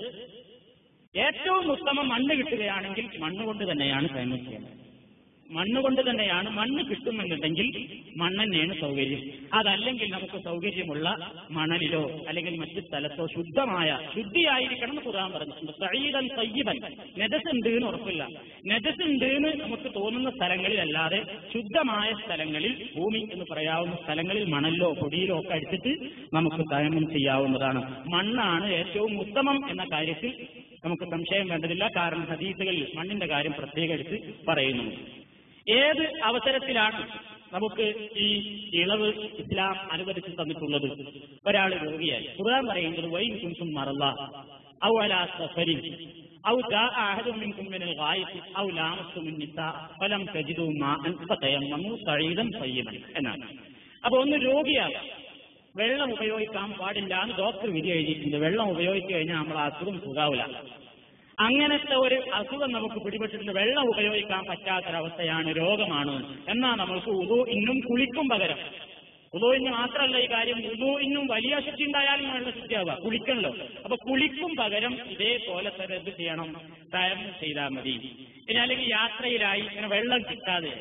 ഏറ്റവും ഉത്തമം മണ്ണ് കിട്ടുകയാണെങ്കിൽ മണ്ണ് കൊണ്ട് തന്നെയാണ് തൈമം ചെയ്യേണ്ടത് മണ്ണ് കൊണ്ട് തന്നെയാണ് മണ്ണ് കിട്ടുമെന്നുണ്ടെങ്കിൽ മണ്ണെന്നെയാണ് സൗകര്യം അതല്ലെങ്കിൽ നമുക്ക് സൗകര്യമുള്ള മണലിലോ അല്ലെങ്കിൽ മറ്റു സ്ഥലത്തോ ശുദ്ധമായ ശുദ്ധിയായിരിക്കണം എന്ന് ഖുർആൻ പറഞ്ഞിട്ടുണ്ട് സഈദൻ തയ്യിബൻ നെജസുണ്ട് എന്ന് ഉറപ്പില്ല നെജസുണ്ട് എന്ന് നമുക്ക് തോന്നുന്ന സ്ഥലങ്ങളിലല്ലാതെ ശുദ്ധമായ സ്ഥലങ്ങളിൽ ഭൂമി എന്ന് പറയാവുന്ന സ്ഥലങ്ങളിൽ മണലിലോ പൊടിയിലോ ഒക്കെ അടിച്ചിട്ട് നമുക്ക് തയമം ചെയ്യാവുന്നതാണ് മണ്ണാണ് ഏറ്റവും ഉത്തമം എന്ന കാര്യത്തിൽ നമുക്ക് സംശയം വേണ്ടതില്ല കാരണം ഹദീസുകളിൽ മണ്ണിന്റെ കാര്യം പ്രത്യേകം എടുത്ത് പറയുന്നു ഏത് അവസരത്തിലാണ് നമുക്ക് ഈ ഇളവ് ഇസ്ലാം അനുവദിച്ചു തന്നിട്ടുള്ളത് ഒരാൾ രോഗിയായി ഖുർആൻ പറയുന്നത് വൈൻ കുൻസും മറല്ല ഔ അലാ സഫരിൻ ഔ ജാഅ അഹദും മിൻകും മിനൽ ഗായിത്തി ഔ ലാമസ്തും നിസാ ഫലം തജിദു മാഅൻ ഫതയമ്മമു സഈദൻ തയ്യിബൻ എന്നാണ് അപ്പൊ ഒന്ന് രോഗിയാകാം വെള്ളം ഉപയോഗിക്കാൻ പാടില്ല എന്ന് ഡോക്ടർ വിധി എഴുതിയിട്ടുണ്ട് വെള്ളം ഉപയോഗിച്ചു കഴിഞ്ഞാൽ നമ്മൾ അസുഖം സുഖാവില്ല അങ്ങനത്തെ ഒരു അസുഖം നമുക്ക് പിടിപെട്ടിട്ടുണ്ട് വെള്ളം ഉപയോഗിക്കാൻ പറ്റാത്തൊരവസ്ഥയാണ് രോഗമാണ് എന്നാൽ നമ്മൾക്ക് ഉദു ഇന്നും കുളിക്കും പകരം ഉദുവിന് മാത്രമല്ല ഈ കാര്യം ഉദുവിനും വലിയ ശുദ്ധി ഉണ്ടായാലും വെള്ളം ശുദ്ധിയാവുക കുളിക്കണല്ലോ അപ്പൊ കുളിക്കും പകരം ഇതേപോലെ തന്നെ എന്ത് ചെയ്യണം തയം ചെയ്താൽ മതി പിന്നെ അല്ലെങ്കിൽ യാത്രയിലായി ഇങ്ങനെ വെള്ളം കിട്ടാതെ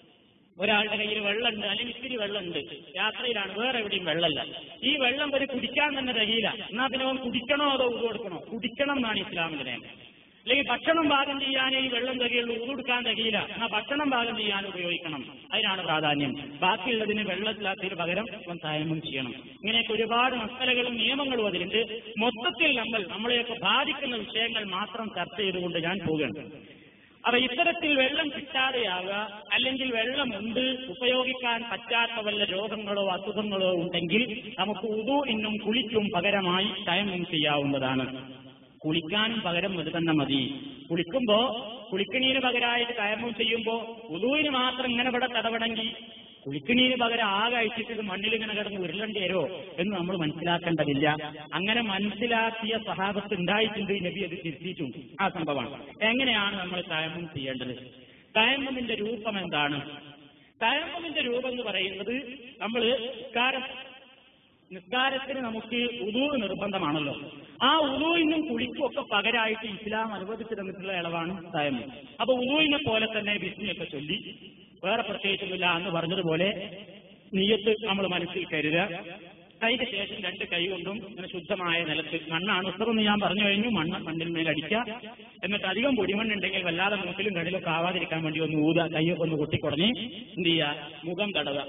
ഒരാളുടെ കയ്യിൽ വെള്ളമുണ്ട് അല്ലെങ്കിൽ ഇത്തിരി വെള്ളമുണ്ട് യാത്രയിലാണ് വേറെ എവിടെയും വെള്ളമല്ല ഈ വെള്ളം ഒരു കുടിക്കാൻ തന്നെ തികയില്ല എന്നാ പിന്നെ അവൻ കുടിക്കണോ അതോ ഉതു കൊടുക്കണോ കുടിക്കണം എന്നാണ് ഇസ്ലാമിന്റെ നിയമം അല്ലെങ്കിൽ ഭക്ഷണം പാകം ചെയ്യാനേ ഈ വെള്ളം തികയുള്ളൂ ഉതുടുക്കാൻ തികയില്ല എന്നാ ഭക്ഷണം പാകം ചെയ്യാൻ ഉപയോഗിക്കണം അതിനാണ് പ്രാധാന്യം ബാക്കിയുള്ളതിന് വെള്ളത്തിലാത്തതിന് പകരം അവൻ തായമം ചെയ്യണം ഇങ്ങനെയൊക്കെ ഒരുപാട് മസലകളും നിയമങ്ങളും അതിലുണ്ട് മൊത്തത്തിൽ നമ്മൾ നമ്മളെയൊക്കെ ബാധിക്കുന്ന വിഷയങ്ങൾ മാത്രം ചർച്ച ചെയ്തുകൊണ്ട് ഞാൻ പോവുകയാണ് അപ്പൊ ഇത്തരത്തിൽ വെള്ളം കിട്ടാതെയാവുക അല്ലെങ്കിൽ വെള്ളമുണ്ട് ഉപയോഗിക്കാൻ പറ്റാത്ത വല്ല രോഗങ്ങളോ അസുഖങ്ങളോ ഉണ്ടെങ്കിൽ നമുക്ക് ഉതു ഇന്നും കുളിക്കും പകരമായി ടൈമും ചെയ്യാവുന്നതാണ് കുളിക്കാനും പകരം ഇത് തന്നെ മതി കുളിക്കുമ്പോ കുളിക്കണീന് പകരമായിട്ട് കയമ്പം ചെയ്യുമ്പോ ഉതുവിന് മാത്രം ഇങ്ങനെ ഇവിടെ തടവണമെങ്കിൽ കുളിക്കണീന് പകരം ആകെ അയച്ചിട്ട് ഇത് മണ്ണിൽ ഇങ്ങനെ കിടന്ന് ഉരുളേണ്ടി വരുമോ എന്ന് നമ്മൾ മനസ്സിലാക്കേണ്ടതില്ല അങ്ങനെ മനസ്സിലാക്കിയ സഹാബത്ത് ഉണ്ടായിട്ടുണ്ട് നബി അത് തിരുത്തിയിട്ടുണ്ട് ആ സംഭവമാണ് എങ്ങനെയാണ് നമ്മൾ തയമ്മം ചെയ്യേണ്ടത് തയമ്മമിന്റെ രൂപം എന്താണ് തയമ്മമിന്റെ രൂപം എന്ന് പറയുന്നത് നമ്മൾ നിസ്കാരം നിസ്കാരത്തിന് നമുക്ക് ഉദു നിർബന്ധമാണല്ലോ ആ ഉദുവിനും കുളിക്കും ഒക്കെ പകരമായിട്ട് ഇസ്ലാം അനുവദിച്ചു തന്നിട്ടുള്ള ഇളവാണ് തയമ്മം അപ്പൊ ഉദുവിനെ പോലെ തന്നെ ബിസ്മിയൊക്കെ ചൊല്ലി വേറെ പ്രത്യേകിച്ചൊന്നുമില്ല എന്ന് പറഞ്ഞതുപോലെ നീയത്ത് നമ്മൾ മനസ്സിൽ കരുതുക അതിന് ശേഷം രണ്ട് കൈ കൊണ്ടും ഇങ്ങനെ ശുദ്ധമായ നിലത്ത് മണ്ണാണ് ഉത്തരമെന്ന് ഞാൻ പറഞ്ഞു കഴിഞ്ഞു മണ്ണ് മണ്ണിൽ മേൽ അടിക്കുക എന്നിട്ട് അധികം പൊടിമണ്ണുണ്ടെങ്കിൽ വല്ലാതെ മൂക്കിലും കടലൊക്കെ ആവാതിരിക്കാൻ വേണ്ടി ഒന്ന് ഊതുക കൈയൊക്കെ ഒന്ന് കൊട്ടിക്കുടഞ്ഞ് എന്ത് ചെയ്യുക മുഖം തടവുക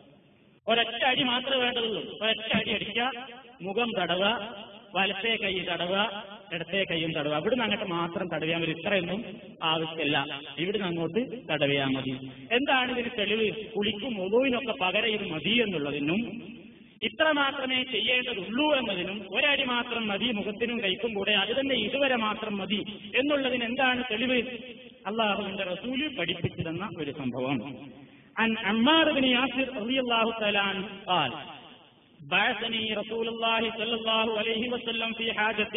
ഒരൊറ്റ അടി മാത്രമേ വേണ്ടതുള്ളൂ ഒരൊറ്റ അടി അടിക്കുക മുഖം തടവുക വലത്തെ കൈ തടവുക ഇടത്തെ കൈയും തടവുക ഇവിടുന്ന് അങ്ങോട്ട് മാത്രം തടവിയാൽ മതി ഇത്രയൊന്നും ആവശ്യമില്ല ഇവിടുന്ന് അങ്ങോട്ട് തടവിയാൽ മതി എന്താണ് ഇതിന് തെളിവ് കുളിക്കും ഒതുവിനൊക്കെ പകരം ഇത് മതി എന്നുള്ളതിനും ഇത്ര മാത്രമേ ചെയ്യേണ്ടതുള്ളൂ എന്നതിനും ഒരടി മാത്രം മതി മുഖത്തിനും കൈക്കും കൂടെ അത് തന്നെ ഇതുവരെ മാത്രം മതി എന്നുള്ളതിന് എന്താണ് തെളിവ് അള്ളാഹുവിന്റെ റസൂല് പഠിപ്പിച്ചു തന്ന ഒരു സംഭവം عن عمار بن ياسر رضي الله تعالى عنه قال بعثني رسول الله صلى الله عليه وسلم في حاجة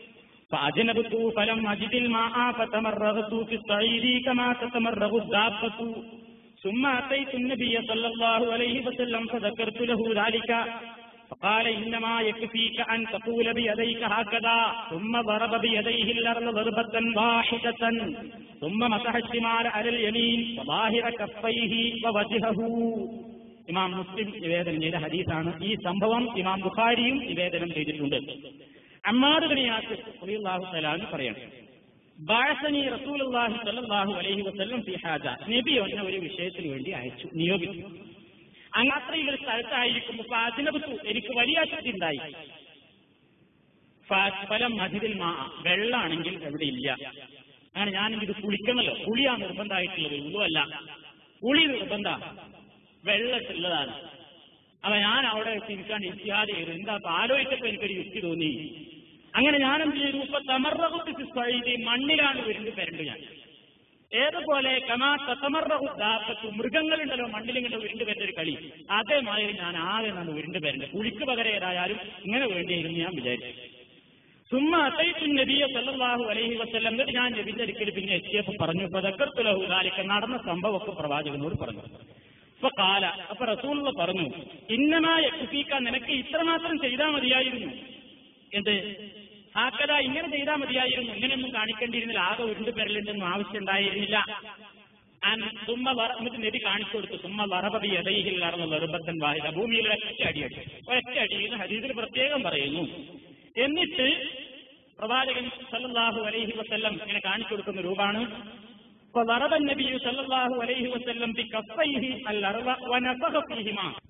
فأجنبت فلم أجد الماء فتمرغت في الصعيد كما تتمرغ الدابة ثم أتيت النبي صلى الله عليه وسلم فذكرت له ذلك فقال إنما يكفيك أن تقول بيديك هكذا ثم ضرب بيديه الأرض ضربة واحدة ثم مسح الشمال على اليمين وظاهر كفيه ووجهه ഇമാം മുസ്ലിം നിവേദനം ചെയ്ത ഹദീസാണ് ഈ സംഭവം ഇമാം ബുഖാരിയും നിവേദനം ചെയ്തിട്ടുണ്ട് അമ്മാദ് ബിനിയാസ് അള്ളാഹു തലാന്ന് പറയണം ബാഴസനി റസൂലുള്ളാഹി സ്വല്ലല്ലാഹു അലൈഹി വസല്ലം ഫി ഹാജ നബി എന്നെ ഒരു വിഷയത്തിന് വേണ്ടി അയച്ചു നിയോഗിച്ചു അങ്ങാത്രയിൽ ഒരു സ്ഥലത്തായിരിക്കുമ്പോൾ ഫാസിനബത്തു എനിക്ക് വലിയ അശക്തി ഉണ്ടായി ഫലം മജിദിൽ മാ വെള്ളാണെങ്കിൽ എവിടെ ഇല്ല അങ്ങനെ ഞാൻ ഇത് കുളിക്കണമല്ലോ കുളിയാ നിർബന്ധമായിട്ടുള്ളത് ഉള്ളുവല്ല കുളി നിർബന്ധ വെള്ളത്തിലുള്ളതാണ് അപ്പൊ ഞാൻ അവിടെ തിരിച്ചാണ്ട് ഇത്യാദി ചെയ്തു എന്താ അപ്പൊ ആലോചിച്ചപ്പോ എനിക്കൊരു യുക്തി തോന്നി അങ്ങനെ ഞാൻ എന്ത് ചെയ്തു ഇപ്പൊ തമർറകുത്ത് സൈദി മണ്ണിലാണ് വിരുന്ന് തരേണ്ടത് ഞാൻ ഏതുപോലെ കമാ തമർറഹുദാപ്പത്തു മൃഗങ്ങളുണ്ടല്ലോ മണ്ണിലിങ്ങനെ ഉരുണ്ട് വരുന്ന ഒരു കളി അതേമാതിരി ഞാൻ ആകെ നമ്മൾ ഉരുണ്ട് വരേണ്ടത് കുളിക്ക് പകരം ഏതായാലും ഇങ്ങനെ വേണ്ടിയിരുന്നു ഞാൻ വിചാരിച്ചു സുമ്മ അത്തൈത്തു നബിയെ സല്ലല്ലാഹു അലൈഹി വസല്ലം എന്നിട്ട് ഞാൻ നബിന്റെ അടുക്കൽ പിന്നെ എത്തിയപ്പോ പറഞ്ഞു പതക്കത്തുലഹു ദാലിക്ക നടന്ന സംഭവമൊക്കെ പ്രവാചകനോട് പറഞ്ഞു അപ്പൊ കാല അപ്പൊ റസൂള്ള പറഞ്ഞു ഇന്നമായ കുഫീക്ക നിനക്ക് ഇത്രമാത്രം ചെയ്താൽ മതിയായിരുന്നു എന്ത് ആക്കത ഇങ്ങനെ ചെയ്താൽ മതിയായിരുന്നു ഇങ്ങനെയൊന്നും കാണിക്കേണ്ടിയിരുന്നില്ല ആകെ ഉരുണ്ട് പെരലിന്റൊന്നും ആവശ്യം ഉണ്ടായിരുന്നില്ല ആൻ സുമ്മ വറ എന്നിട്ട് നബി കാണിച്ചു കൊടുത്തു സുമ്മ വറപതി എതയിൽ നടന്ന വെറുബത്തൻ വാഹിത ഭൂമിയിൽ ഒറ്റ അടി അടി ഒറ്റ അടി എന്ന് ഹദീസിൽ പ്രത്യേകം പറയുന്നു എന്നിട്ട് പ്രവാചകൻ സല്ലല്ലാഹു അലൈഹി വസല്ലം ഇങ്ങനെ കാണിച്ചു കൊടുക്കുന്ന രൂപാണ് فضرب النبي صلى الله عليه وسلم بكفيه الأرض ونفخ فيهما